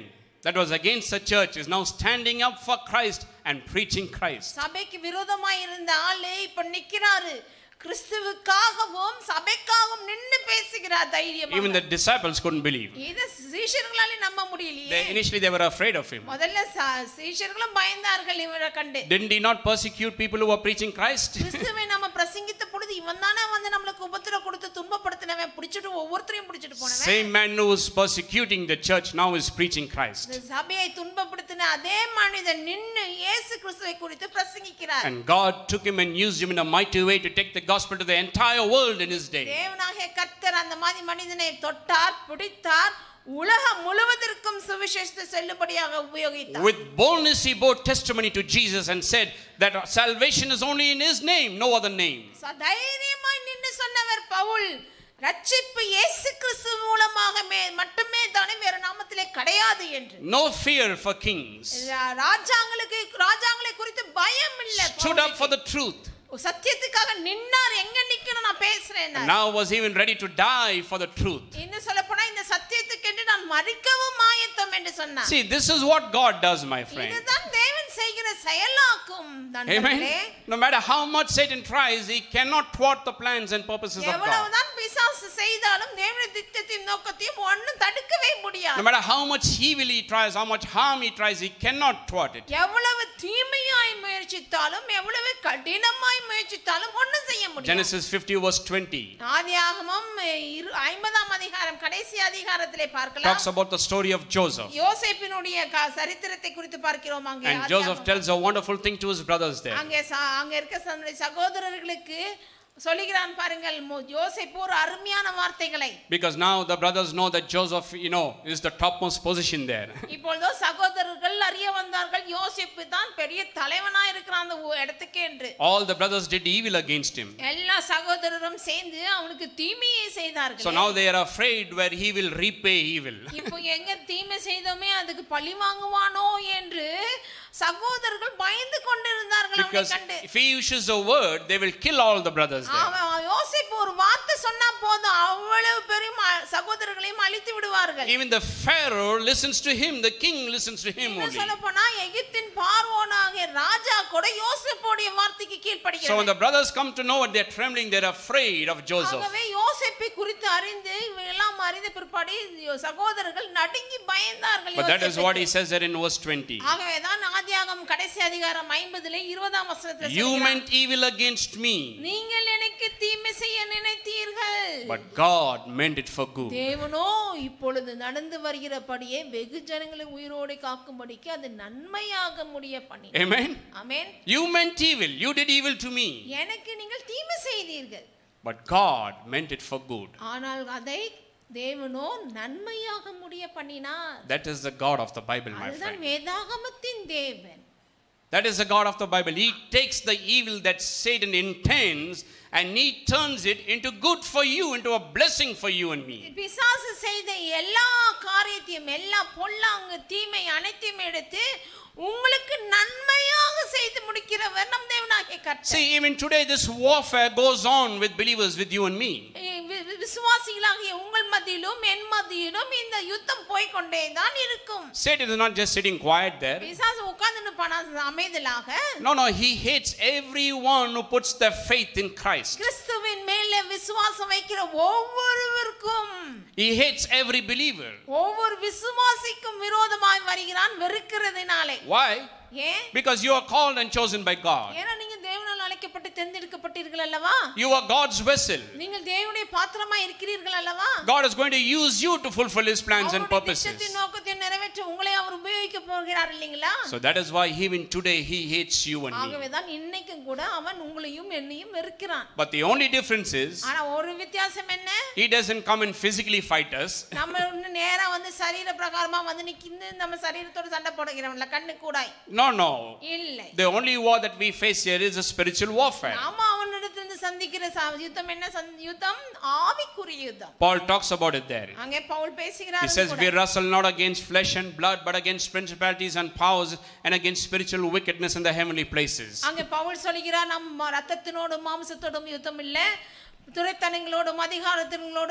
that was against the church is now standing up for Christ and preaching Christ. சபைக்கு விரோதமாய் இருந்த ஆளு இப்ப நிக்கிறாரு கிறிஸ்துவுக்காகவும் சபைக்காகவும் நின்னு பேசுகிறார் தைரியம் Even the disciples couldn't believe. இத சீஷர்களாலே நம்ப முடியலையே They, initially, they were afraid of him. முதல்ல ச- சீஷர்களும் பயந்தார்கள் இவரை கண்டு Didn't he not persecute people who were preaching Christ? கிறிஸ்துவை நம்ம பிரசங்கித்த பொழுது இவன் தானே வந்து நம்மளுக்கு உபத்திரம் கொடுத்து துன்பப்படுத்தினவன் பிடிச்சிட்டு ஒவ்வொருத்தரையும் பிடிச்சிட்டு போனவன் Same man who was persecuting the church now is preaching Christ. இந்த சபையை துன்பப்படுத்தின அதே மனிதன் நின்னு இயேசு கிறிஸ்துவை குறித்து பிரசங்கிக்கிறார் And God took him and used him in a mighty way to take the gospel to the entire world in his day. தேவனாகிய கர்த்தர் அந்த மாதிரி மனிதனை தொட்டார் பிடித்தார் உலகம் முழுவதற்கும் சுவிசேஷத்தை செல்லுபடியாக உபயோகித்தார் With boldness, he bore testimony to Jesus and said that salvation is only in his name, no other name. ச- தைரியமாய் நின்னு சொன்னவர் பவுல் ரட்சிப்பு இயேசு கிறிஸ்து மூலமாக மே- மட்டுமே தானே வேற நாமத்திலே கிடையாது என்று No fear for kings. ரா- ராஜாங்களுக்கு ராஜாங்களை குறித்து பயம் இல்ல Stood up for பவுலுக்கு. the truth. சத்தியத்துக்காக நின்னார் எங்க நிக்கணும் நான் பேசுறேன் And now was even ready to die for the truth. இன்னும் சொல்ல போனா இந்த சத்தியத்துக்கு என்று நான் மறிக்கவும் ஆயத்தம் என்று சொன்னார் See, this is what God does, my friend. இதுதான் தேவன் செய்கிற செயலாக்கும் நண்பர்களே Amen. No matter how much Satan tries, he cannot thwart the plans and purposes of God. எவ்வளவுதான் பிசாசு செய்தாலும் தேவனுடைய திட்டத்தையும் நோக்கத்தையும் ஒண்ணும் தடுக்கவே No முடியாது matter how much evil he tries, how much harm he tries, he cannot thwart it. எவ்வளவு தீமையாய் முயற்சித்தாலும் எவ்வளவு கடினமாய் முயற்சித்தாலும் ஒண்ணும் செய்ய முடியாது Genesis 50, verse 20, ஆதியாகமம் இரு- ஐம்பதாம் அதிகாரம் கடைசி அதிகாரத்திலே பார்க்கலாம் talks about the story of Joseph. யோசேப்பினுடைய க- சரித்திரத்தை குறித்து பார்க்கிறோம் அங்கே And Joseph ஆதியாகமம். tells a wonderful thing to his brothers there. அங்கே ச- அங்க இருக்க தன்னுடைய சகோதரர்களுக்கு சொல்லுகிறான் பாருங்கள் மு- யோசேப்பு ஒரு அருமையான வார்த்தைகளை Because now the brothers know that Joseph, you know, is the topmost position there. இப்பொழுதோ சகோதரர்கள் அறிய வந்தார்கள் யோசேப்பு தான் பெரிய தலைவனா இருக்கிறான் அந்த ஊ- இடத்துக்கு என்று All the brothers did evil against him. எல்லா சகோதரரும் சேர்ந்து அவனுக்கு தீமையை So செய்தார்கள் now they are afraid where he will repay evil. இப்போ எங்க தீமை செய்தோமே அதுக்கு பழி வாங்குவானோ என்று சகோதரர்கள் பயந்து கொண்டிருந்தார்கள் அவனை Because கண்டு if he uses a word, they will kill all the brothers there. அவன் யோசிப்பு ஒரு வார்த்தை சொன்னா போதும் அவ்வளவு பெரும் அ- சகோதரர்களையும் அழித்து விடுவார்கள் Even the Pharaoh listens to him, the king listens to him இன்னும் only. சொல்ல போனா எகிப்தின் பார்வோனாகிய ராஜா கூட யோசேப்போடைய வார்த்தைக்கு So when கீழ்ப்படுகிறார் the brothers come to know it, they're trembling, they're afraid of Joseph. ஆகவே யோசேப்பை குறித்து அறிந்து இவையெல்லாம் அறிந்த பிற்பாடு யோ- சகோதரர்கள் நடுங்கி பயந்தார்கள் But that is what he யோசேப்புக்கு. says there in verse 20. ஆகவே தான் ஆதியாகமம் கடைசி அதிகாரம் ஐம்பதுல இருபதாம் வசனத்தில் You சொல்கிறார். meant evil against me, நீங்கள் எனக்கு தீமை செய்ய நினைத்தீர்கள் but God meant it for good. தேவனோ இப்பொழுது நடந்து வருகிறபடியே வெகு ஜனங்களை உயிரோடு காக்கும்படிக்கு அது நன்மையாக முடிய பண்ணி Amen. Amen You meant evil, you did evil to me, எனக்கு நீங்கள் தீமை செய்தீர்கள் but God meant it for good. ஆனால் அதை தேவனோ நன்மையாக முடிய பண்ணினார் That is the God of the Bible, my அதுதான் friend. வேதாகமத்தின் தேவன் That is the God of the Bible. He takes the evil that Satan intends and he turns it into good for you, into a blessing for you and me. பிசாசு செய்த எல்லா காரியத்தையும் எல்லா பொல்லாங்கு தீமை அனைத்தையும் எடுத்து உங்களுக்கு நன்மையாக செய்து முடிக்கிறவர் நம் தேவனாகிய கர்த்தர் See, even today, this warfare goes on with believers, with you and me. வி- வி- விசுவாசிகளாகிய உங்கள் மத்தியிலும் என் மத்தியிலும் இந்த யுத்தம் போய்க்கொண்டே தான் இருக்கும் Satan is not just sitting quiet there. பிசாசு உட்கார்ந்து நிற்பானா அமைதலாக No, no, he hates everyone who puts their faith in Christ. கிறிஸ்துவின் மேலே விசுவாசம் வைக்கிற ஒவ்வொருவருக்கும் He hates every believer. ஒவ்வொரு விசுவாசிக்கும் விரோதமாய் வருகிறான் வெறுக்கிறதுனாலே Why? ஏன் Because you are called and chosen by God. ஏன்னா நீங்க தேவனால் அழைக்கப்பட்டு தேர்ந்தெடுக்கப்பட்டீர்கள் அல்லவா You are God's vessel. நீங்கள் தேவனுடைய பாத்திரமா இருக்கிறீர்கள் அல்லவா God is going to use you to fulfill his plans and அவருடைய purposes. திட்டத்தின் நோக்கத்தை நிறைவேற்ற உங்களை அவர் உபயோகிக்க போகிறார் இல்லைங்களா So that is why even today he hates you and me. ஆகவேதான் இன்னைக்கும் கூட அவன் உங்களையும் என்னையும் வெறுக்கிறான் But the only difference is ஆனா ஒரு வித்தியாசம் என்ன he doesn't come and physically fight us. நம்ம இன்னும் நேரா வந்து சரீர பிரகாரமா வந்து நிக்கிந்து நம்ம சரீரத்தோட சண்டை போடுகிறோம்ல கண்ணு கூடாய் No, no. இல்லை The only war that we face here is a spiritual warfare. நாம அவனிடத்திலிருந்து சந்திக்கிற ச- யுத்தம் என்ன சந்தி- யுத்தம் ஆவிக்குரிய யுத்தம் Paul talks about it there. அங்கே பவுல் He பேசுகிறார் says, கூட. We wrestle not against flesh and blood, but against principalities and powers and against spiritual wickedness in the heavenly places. அங்கே பவுல் சொல்கிறார் நம் ரத்தத்தினோடும் மாம்சத்தோடும் யுத்தம் இல்ல துரைத்தனங்களோடும் அதிகாரத்தினங்களோடும்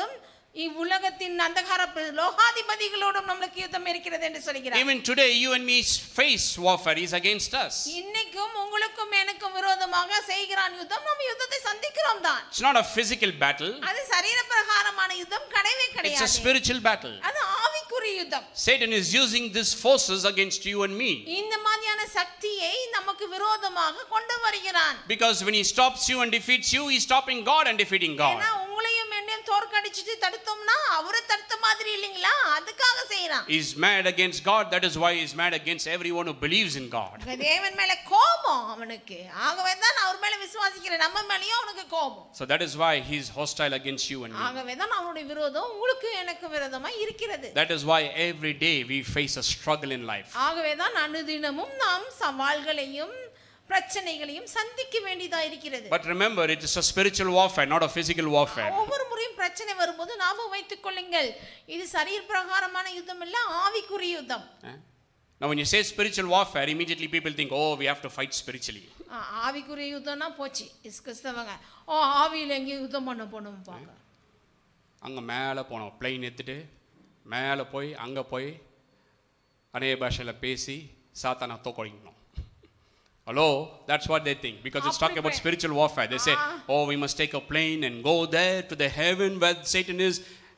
இவ்வுலகத்தின் அந்தகார ப- லோகாதிபதிகளோடும் நம்மளுக்கு யுத்தம் இருக்கிறது என்று சொல்கிறார் Even today, you and me face warfare is against us. இன்னைக்கும் உங்களுக்கும் எனக்கும் விரோதமாக செய்கிறான் யுத்தம் நம்ம யுத்தத்தை சந்திக்கிறோம் தான் It's not a physical battle, அது சரீர பிரகாரமான யுத்தம் கிடையவே it's a கிடையாது spiritual battle. அது ஆவிக்குரிய யுத்தம் Satan is using these forces against you and me. இந்த மாதிரியான சக்தியை நமக்கு விரோதமாக கொண்டு வருகிறான் Because when he stops you and defeats you, he's stopping God and defeating ஏன்னா God. உங்களையும் என்னையும் தோற்கடிச்சிட்டு தடுத்தோம்னா அவரை தடுத்த மாதிரி இல்லைங்களா அதுக்காக செய்யறான் He's mad against God, that is why he's mad against everyone who believes in God. உங்க தேவன் மேல கோபம் அவனுக்கு ஆகவே தான் நான் அவர் மேல விசுவாசிக்கிறேன் நம்ம மேலயும் அவனுக்கு கோபம் So that is why he's hostile against you and me. ஆகவே தான் அவனுடைய விரோதம் உங்களுக்கு எனக்கு விரோதமா இருக்கிறது That is why every day we face a struggle in life. ஆகவே தான் அனுதினமும் நாம் சவால்களையும் பிரச்சனைகளையும் சந்திக்க வேண்டியதா இருக்கிறது But remember, it is a spiritual warfare, not a physical warfare. ஒவ்வொரு முறையும் பிரச்சனை வரும்போது ஞாபகம் வைத்துக் கொள்ளுங்கள் இது சரீர பிரகாரமான யுத்தம் இல்ல ஆவிக்குரிய யுத்தம் Eh? Now, when you say spiritual warfare, immediately people think, oh, we have to fight spiritually. ஆ, ஆவிக்குரிய யுத்தம்னா போச்சு இஸ் கிறிஸ்தவங்க ஓ ஆவியில் எங்கேயும் யுத்தம் பண்ண போகணும் பார்க்க அங்கே மேலே போனோம் பிளெயின் எடுத்துட்டு மேலே போய் அங்கே போய் அநேக பாஷையில் பேசி சாத்தானை தோக்கடிக்கணும் hello that's what they think because it's talking about அப்படி spiritual warfare they say Ah. oh we must take a plane and go there to the heaven where satan is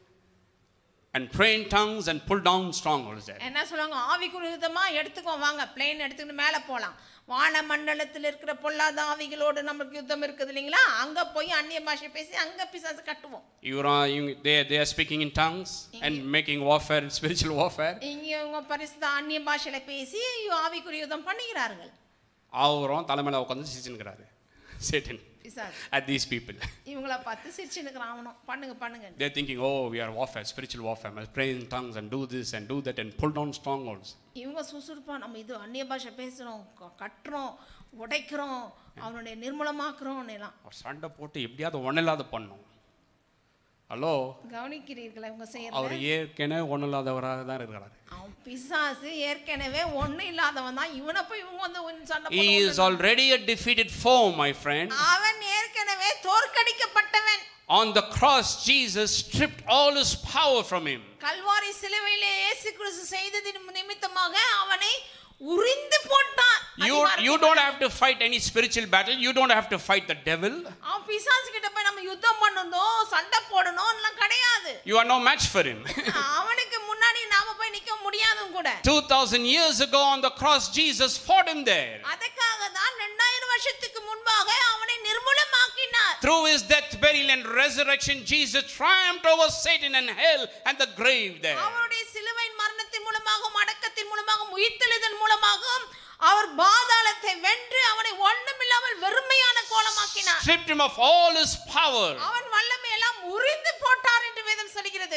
and pray in tongues and pull down strongholds there என்ன சொல்லுவாங்க ஆவிக்குரிய யுத்தமா எடுத்துக்கோ வாங்க பிளேன் எடுத்துக்கிட்டு மேலே போகலாம் வான மண்டலத்தில் இருக்கிற பொல்லாத ஆவிகளோடு நமக்கு யுத்தம் இருக்குது இல்லைங்களா அங்க போய் அந்நிய பாஷை பேசி அங்க பிசாசு கட்டுவோம் you are you, they, they are speaking in tongues and making warfare spiritual warfare இங்க இவங்க பரிசுத்த அந்நிய பாஷையில பேசி ஆவிக்குரிய யுத்தம் பண்ணுகிறார்கள் அவரும் தலைமையில் உட்காந்து சிரிச்சுன்னுக்கிறாரு சேட்டன் பிசாசு at these people இவங்கள பார்த்து சிரிச்சுன்னு அவனும் பண்ணுங்க பண்ணுங்க They're thinking, oh, we are warfare, spiritual warfare. Must pray in tongues and do this and do that and pull down strongholds. இவங்க சுசுறுப்பா நம்ம இது அந்நிய பாஷை பேசுறோம் க- கட்டுறோம் உடைக்கிறோம் அவனுடைய நிர்மூலமாக்குறோம் எல்லாம் அவர் சண்டை போட்டு எப்படியாவது ஒன்றில்லாத பண்ணும் ஹலோ கவனிக்கிறீர்களா இவங்க அவர் செய்யறது ஏற்கனவே ஒன்றில்லாதவராக தான் இருக்கிறாரு அவன் பிசாசு ஏற்கனவே ஒண்ணு இல்லாதவன் தான் இவனை போய் இவங்க வந்து ஒண்ணு சண்டை He போட்டு is already a defeated foe, my friend. அவன் ஏற்கனவே தோற்கடிக்கப்பட்டவன் On the cross, Jesus stripped all his power from him. Kalvari சிலுவையிலே இயேசு கிறிஸ்து செய்ததின் நிமித்தமாக அவனை உரிந்து போட்டான் You, you don't have to fight any spiritual battle. You don't have to fight the devil. அவன் பிசாசு கிட்ட போய் நம்ம யுத்தம் பண்ணணும் சண்டை போடணும் எல்லாம் கிடையாது You are no match for him. அவனுக்கு முன்னாடி நாம போய் நிக்க முடியாதும் கூட 2000 years ago on the cross, Jesus fought him there. அதுக்காக தான் ரெண்டாயிரம் வருஷத்துக்கு முன்பாக அவனை நிர்மூலமாக்கினார் Through his death, burial, and resurrection, Jesus triumphed over Satan and hell and the grave there. அவருடைய சிலுவையின் மரணத்தின் மூலமாகவும் அடக்கத்தின் மூலமாகவும் உயிர்த்தெழுதல் மூலமாகவும் அவர் பாதாளத்தை வென்று அவனை ஒண்ணுமில்லாமல் வெறுமையான கோலமாக்கினார் Stripped him of all his power. அவன் வல்லமை எல்லாம் உரிந்து போட்டார் என்று வேதம் சொல்கிறது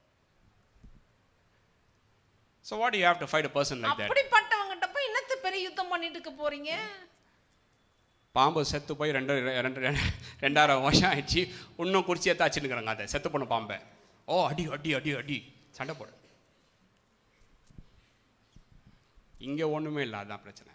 So, what do you have to fight a person like that? அப்படிப்பட்டவங்கிட்ட போய் என்னத்த பெரிய யுத்தம் பண்ணிட்டு இருக்க போறீங்க பாம்பு செத்து போய் ரெண்டு ரெண்டு ரெண்டு- ரெண்டாயிரம் வருஷம் ஆயிடுச்சு இன்னும் குறிச்சியை தாச்சுன்னுக்குறாங்க அதை செத்து போன பாம்பை ஓ அடி அடி அடி அடி சண்டை போடு இங்கே ஒன்றுமே இல்லை அதான் பிரச்சனை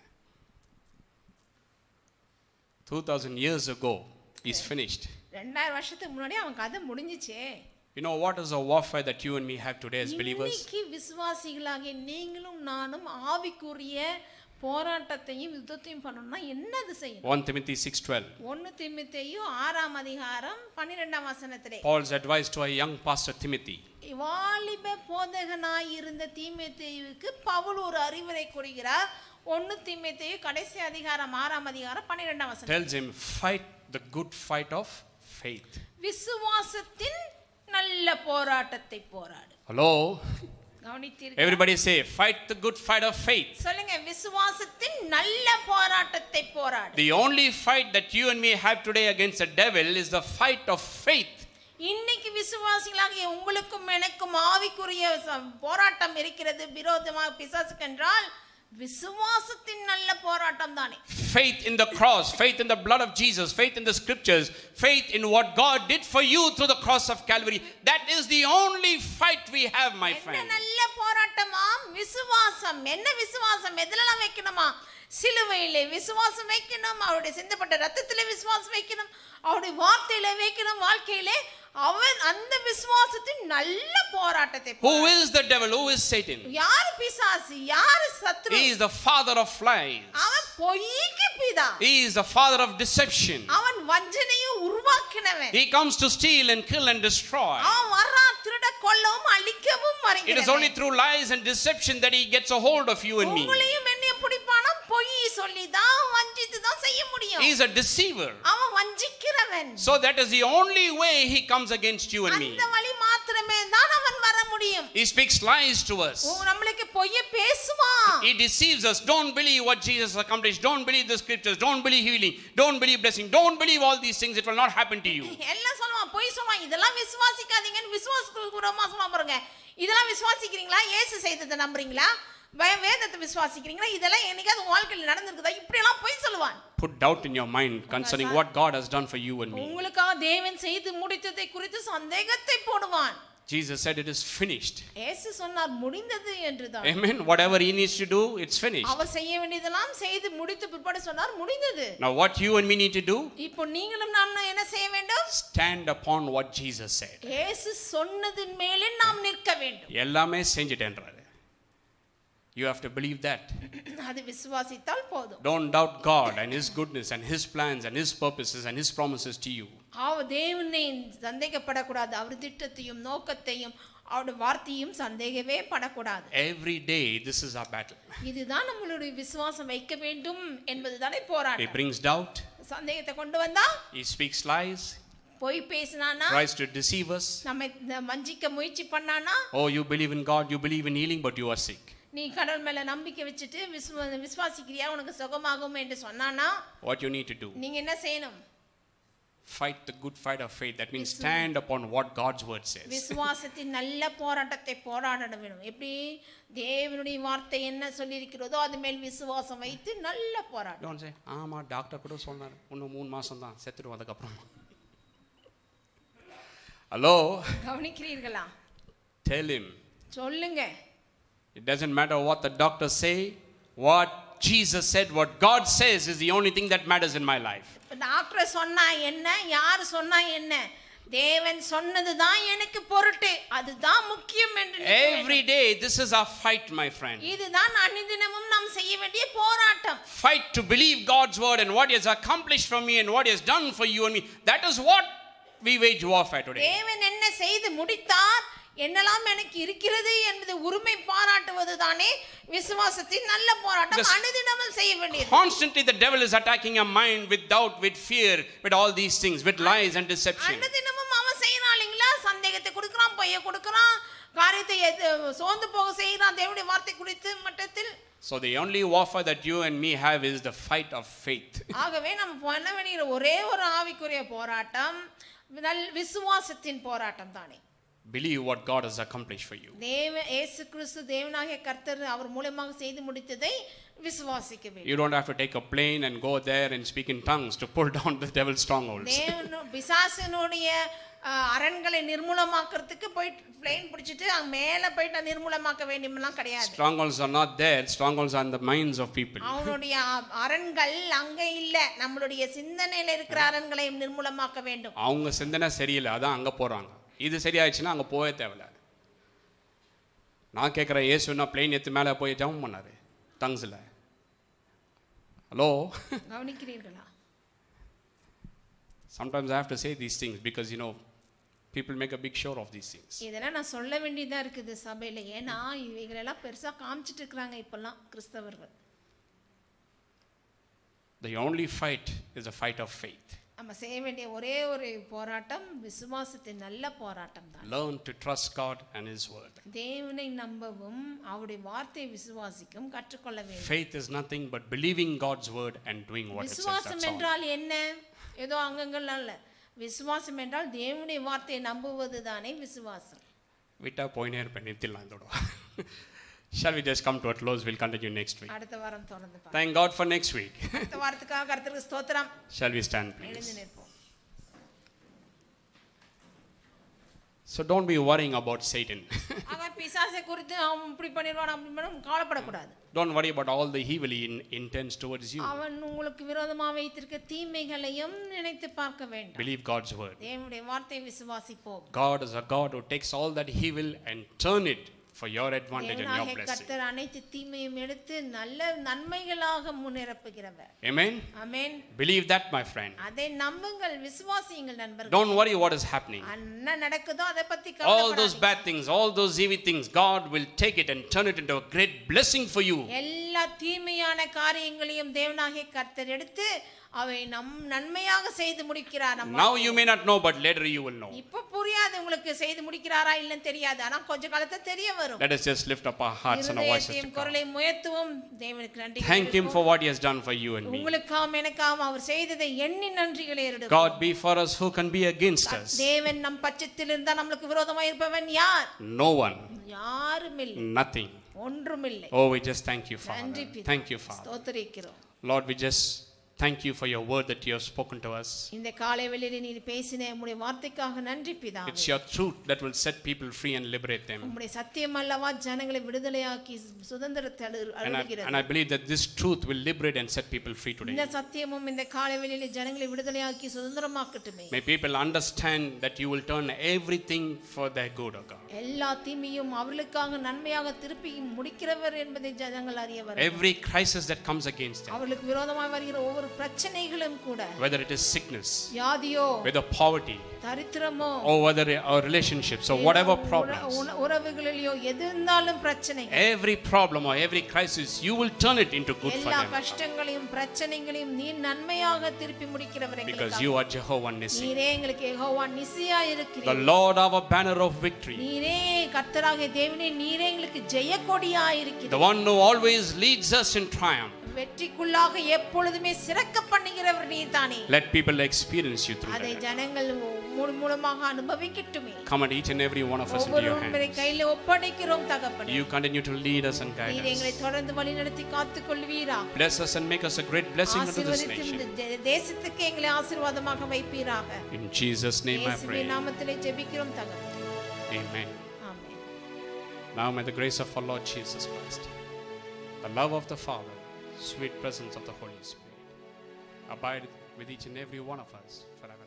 two thousand years ago is finished ரெண்டாயிரம் வருஷத்துக்கு முன்னாடி அவன் கதை முடிஞ்சிச்சே you know what is the warfare that you and me have today as believers இன்னைக்கு விசுவாசிகளாகிய நீங்களும் நானும் ஆவிக்குரிய போராட்டத்தையும் யுத்தத்தையும் பண்ணணும்னா என்னது செய்யணும் 1 timothy 6.12 ஒன்னு திமுத்தையும் ஆறாம் அதிகாரம் பன்னிரெண்டாம் வசனத்திலே paul's advice to a young pastor timothy வாலிப போதகனாய் இருந்த தீமேத்தேயுவுக்கு பவுல் ஒரு அறிவுரை கூறுகிறார் ஒன்னு தீமேத்தேயு கடைசி அதிகாரம் ஆறாம் அதிகாரம் பன்னிரெண்டாம் வசனம் tells him fight the good fight of faith விசுவாசத்தின் நல்ல போராட்டத்தை போராடு hello கவனித்தீர்கள் everybody say fight the good fight of faith சொல்லுங்க விசுவாசத்தின் நல்ல போராட்டத்தை போராடு the only fight that you and me have today against the devil is the fight of faith இன்னைக்கு விசுவாசிகளாகிய உங்களுக்கும் எனக்கும் ஆவிக்குரிய ச- போராட்டம் இருக்கிறது விரோதமாக பிசாசுக்கு என்றால் விசுவாசத்தின் நல்ல போராட்டம் தானே faith in the cross faith in the blood of jesus faith in the scriptures faith in what god did for you through the cross of calvary that is the only fight we have my என்ன friend நல்ல போராட்டமா விசுவாசம் என்ன விசுவாசம் எதுலலாம் வைக்கணுமா சிலுவையிலே விசுவாசம் வைக்கணும் அவருடைய சிந்தப்பட்ட ரத்தத்திலே விசுவாசம் வைக்கணும் அவருடைய வார்த்தையில வைக்கணும் வாழ்க்கையிலே அவன் அந்த விசுவாசத்தின் நல்ல போராட்டத்தை Who is the devil? Who is Satan? யாரு பிசாசு யாரு சத்ரு He is the father of lies. அவன் பொய்க்கு பிதா He is the father of deception. அவன் வஞ்சனையை உருவாக்கினவன் He comes to steal and kill and destroy. அவன் வர்றான் திருட கொல்லவும் அழிக்கவும் It is only வருகிறவன் through lies and deception that he gets a hold of you and me. உங்களையும் என்னைய பிடிப்பானா பொய் சொல்லி தான் வஞ்சித்து தான் செய்ய முடியும் He is a deceiver. அவன் வஞ்சிக்கிறவன் So that is the only way he comes against you and me. அந்த வழி மாத்திரமே தான் அவன் வர முடியும் He speaks lies to us. உ- நம்மளுக்கு பொய்ய பேசுவான் He deceives us. Don't believe what Jesus accomplished. Don't believe the scriptures. Don't believe healing. Don't believe blessing. Don't believe all these things. It will not happen to you. எல்லாம் சொல்லுவான் பொய் சொல்லுவான் இதெல்லாம் விசுவாசிக்காதீங்கன்னு விசுவாசத்துக்கு விரோதமா சொல்லுவான் பாருங்க இதெல்லாம் விசுவாசிக்கிறீங்களா இயேசு செய்ததை நம்புறீங்களா வே- வேதத்தை விசுவாசிக்கிறீங்களா இதெல்லாம் என்னைக்காவது உங்க வாழ்க்கையில் நடந்திருக்குதா இப்படி எல்லாம் பொய் சொல்லுவான் Put doubt in your mind concerning what God has done for you and me. உங்களுக்காக தேவன் செய்து முடித்ததை குறித்து சந்தேகத்தை போடுவான் Jesus said it is finished. இயேசு சொன்னார் முடிந்தது என்றுதான் Amen. Whatever he needs to do, it's finished. அவர் செய்ய வேண்டியதெல்லாம் செய்து முடித்து பிற்பாடு சொன்னார் முடிந்தது Now, what you and me need to do, இப்போ நீங்களும் நாம் என்ன செய்ய வேண்டும் stand upon what Jesus said. இயேசு சொன்னதின் மேலே நாம் நிற்க வேண்டும் எல்லாமே செஞ்சுட்டேன்றாரு You have to believe that. அது விசுவாசித்தால் போதும் Don't doubt God and His goodness and His plans and His purposes and His promises to you. அவ தேவனை சந்தேகப்படக்கூடாது அவர் திட்டத்தையும் நோக்கத்தையும் அவருடைய வார்த்தையும் சந்தேகமே படக்கூடாது Every day, this is our battle. இதுதான் நம்மளுடைய விசுவாசம் வைக்க வேண்டும் என்பதுதானே He போராட்டம் brings doubt, சந்தேகத்தை கொண்டு வந்தா He speaks lies, பொய் பேசினானா tries to deceive us. நம்மை இந்த வஞ்சிக்க முயற்சி பண்ணானா Oh, you believe in God, you believe in healing, but you are sick. நீ கடவுள் மேல நம்பிக்கை வச்சுட்டு விசுவ விசுவாசிக்கிறியா உனக்கு சுகமாகும் என்று சொன்னானா What you need to do? நீங்க என்ன செய்யணும் Fight the good fight of faith. That means stand upon what God's word says. விசுவாசத்தின் நல்ல போராட்டத்தை போராட வேணும் எப்படி தேவனுடைய வார்த்தை என்ன சொல்லியிருக்கிறதோ அது மேல் விசுவாசம் வைத்து நல்ல போராட்டம் Don't say, ஆமா டாக்டர் கூட சொன்னார் இன்னும் மூணு மாசம் தான் செத்துடும் அதுக்கப்புறம் ஹலோ கவனிக்கிறீர்களா tell him சொல்லுங்க it doesn't matter what the doctors say what jesus said what god says is the only thing that matters in my life இப்ப டாக்டர் சொன்னா என்ன யார் சொன்னா என்ன தேவன் சொன்னது தான் எனக்கு பொருட்டு அதுதான் முக்கியம் என்று நினைக்க வேண்டும். every day this is our fight my friend இதுதான் அனுதினமும் நாம் செய்ய வேண்டிய போராட்டம் fight to believe god's word and what he has accomplished for me and what he has done for you and me that is what we wage warfare today தேவன் என்ன செய்து முடித்தார் என்னெல்லாம் எனக்கு இருக்கிறது என்பது உரிமை பாராட்டுவது தானே விசுவாசத்தின் நல்ல போராட்டம் Because- அனுதினமும் செய்ய வேண்டியது constantly the devil is attacking your mind with doubt with fear with all these things with lies and deception அனுதினமும் அவன் செய்யறான் இல்லைங்களா சந்தேகத்தை கொடுக்கறான் பொய்ய கொடுக்கறான் காரியத்தை எது- சோர்ந்து போக செய்யறான் தேவனுடைய வார்த்தை குறித்து மட்டத்தில் so the only warfare that you and me have is the fight of faith ஆகவே நம்ம பண்ண வேண்டிய ஒரே ஒரு ஆவிக்குரிய போராட்டம் நல் விசுவாசத்தின் போராட்டம் தானே believe what god has accomplished for you தேவ இயேசு கிறிஸ்து தேவனாகிய கர்த்தர் அவர் மூலமாக செய்து முடித்ததை விசுவாசிக்க வேண்டும் You don't have to take a plane and go there and speak in tongues to pull down the devil's strongholds. தேவனு பிசாசனுடைய அஹ், அரண்களை நிர்மூலமாக்குறதுக்கு போயிட்டு பிளேன் பிடிச்சிட்டு அங்க மேல போயிட்டு நிர்மூலமாக்க வேண்டியமெல்லாம் கிடையாது Strongholds are not there, strongholds are in the minds of people. அவனுடைய அ- அரண்கள் அங்க இல்ல நம்மளுடைய சிந்தனையில இருக்கிற அரண்களை நிர்மூலமாக்க வேண்டும் அவங்க சிந்தனை சரியில்லை அதான் அங்கே போகிறாங்க இது சரியாயிடுச்சுன்னா அங்கே போகவே தேவையில்ல நான் கேட்குறேன் ஏசுன்னா பிளேன் எடுத்து மேலே போய் ஜம்ப் பண்ணாரு டங்ஸில் ஹலோ கவனிக்கிறீர்களா sometimes I have to say these things because you know people make a big show of these things. இதெல்லாம் நான் சொல்ல வேண்டியதா இருக்குது சபையில ஏன்னா இவைகளெல்லாம் பெருசா காமிச்சிட்டு இருக்கிறாங்க இப்பெல்லாம் கிறிஸ்தவர்கள் The only fight is a fight of faith. நம்ம செய்ய வேண்டிய ஒரே ஒரு போராட்டம் விசுவாசத்தின் நல்ல போராட்டம் தான் Learn to trust God and His word. தேவனை நம்பவும் அவருடைய வார்த்தையை விசுவாசிக்கும் கற்றுக்கொள்ள வேண்டும் Faith is nothing but believing God's word and doing what it says. விசுவாசம் That's all. என்றால் என்ன ஏதோ அங்கங்கள்லாம் இல்ல விசுவாசம் என்றால் தேவனுடைய வார்த்தையை நம்புவது தானே விசுவாசம் விட்டா போயினே இருப்பேன் நிறுத்திடலாம் இதோட Shall we just come to a close? We'll continue next week. அடுத்த வாரம் தொடர்ந்து பார்க்கலாம். Thank God for next week. அடுத்த வாரத்துக்காக கருத்துக்கு ஸ்தோத்திரம் Shall we stand, please? எழுந்து நிற்போம் So don't be worrying about Satan. ஆக பிசாசை குறித்து அவன் இப்படி பண்ணிடுவான் அப்படி பண்ணுவான் கவலைப்படக்கூடாது don't worry about all the evil he in- intends towards you. அவன் உங்களுக்கு விரோதமா வைத்திருக்க தீமைகளையும் நினைத்து பார்க்க வேண்டும் Believe God's word. தேவனுடைய வார்த்தையை விசுவாசிப்போம் God is a God who takes all that evil and turn it for your advantage and your தேவனாகிய blessing. கர்த்தர் அனைத்து தீமையும் எடுத்து நல்ல நன்மைகளாக முன்னிரப்புகிறவர் Amen. Amen Believe that, my friend. அதை நம்புங்கள் விசுவாசியுங்கள் நண்பர்கள் Don't worry what is happening. என்ன நடக்குதோ அதை பத்தி All those கவலைப்படாதீங்க bad things, all those evil things, God will take it and turn it into a great blessing for you. எல்லா தீமையான காரியங்களையும் தேவனாகிய கர்த்தர் எடுத்து அவை நம் நன்மையாக செய்து முடிக்கிறார் நம்ம Now you may not know, but later you will know. இப்ப புரியாது உங்களுக்கு செய்து முடிக்கிறாரா இல்லன்னு தெரியாது ஆனா கொஞ்ச காலத்துல தெரிய வரும் Let us just lift up our hearts and our voices to இருதயத்தையும் God. குரலை முயத்துவோம் தேவனுக்கு நன்றி Thank Him for what He has done for you and me. உங்களுக்காம் எனக்காம் அவர் செய்ததை எண்ணி நன்றிகளை எடுக்கும் God be for us, who can be against us? தேவன் நம் பட்சத்தில் இருந்தா நம்மளுக்கு விரோதமா இருப்பவன் யார் No one, யாரும் இல்லை nothing. ஒன்றுமில்லை Oh, we just thank you, நன்றி Father. பிதா. Thank you, Father. ஸ்தோத்திரிக்கிறோம் Lord, we just thank you for your word that you have spoken to us. இந்த காலை வெளியில நீ பேசின உம்முடைய வார்த்தைக்காக நன்றி பிதா It's your truth that will set people free and liberate them. உம்முடைய சத்தியம் அல்லவா ஜனங்களை விடுதலையாக்கி சுதந்திரத்தை அழு- And I, அருளுகிறது and I believe that this truth will liberate and set people free today. இந்த சத்தியமும் இந்த காலை வெளியில ஜனங்களை விடுதலையாக்கி சுதந்திரமாக்கட்டுமே May people understand that you will turn everything for their good, O God. எல்லா தீமையும் அவர்களுக்காக நன்மையாக திருப்பி முடிக்கிறவர் என்பதை ஜனங்கள் அறிய வர Every crisis that comes against them, அவர்களுக்கு விரோதமாக வருகிற ஒவ்வொரு பிரச்சனைகளும் கூட whether it is sickness, வியாதியோ whether poverty, தரித்திரமோ or whether our relationships, or whatever உற- problems, உண- உறவுகளிலோ எது இருந்தாலும் பிரச்சனை every problem or every crisis, you will turn it into good for எல்லா them. கஷ்டங்களையும் பிரச்சனைகளையும் நீ நன்மையாக திருப்பி முடிக்கிறவர் Because எங்களுக்காக. you are Jehovah Nissi, நீரே எங்களுக்கு யெகோவா நிசியா the இருக்கிறீர் Lord our banner of victory, நீரே கர்த்தராகிய தேவனே நீரே எங்களுக்கு ஜெயக்கொடியா இருக்கிறீர் the one who always leads us in triumph. வெற்றிக்குள்ளாக எப்பொழுதுமே சிறக்க பண்ணுகிறவர் நீர்தானே Let people experience you through அதை that. ஜனங்கள் மூ- மூலமாக அனுபவிக்கட்டுமே Come and each and every one of us into your ஒவ்வொருவரை hands. கையில ஒப்படைக்கிறோம் தகப்பனே You continue to lead us and guide நீர் எங்களை us. தொடர்ந்து வழிநடத்தி காத்துக் கொள்வீரா Bless us and make us a great blessing unto this ஆசீர்வதித்து இந்த nation. தே- தேசத்துக்கு எங்களை ஆசீர்வாதமாக வைப்பீராக In Jesus' name I இயேசுவின் pray. நாமத்திலே ஜெபிக்கிறோம் தகப்பனே Amen. Amen Now may the grace of our Lord Jesus Christ, the love of the Father, sweet presence of the Holy Spirit, abide with each and every one of us forever.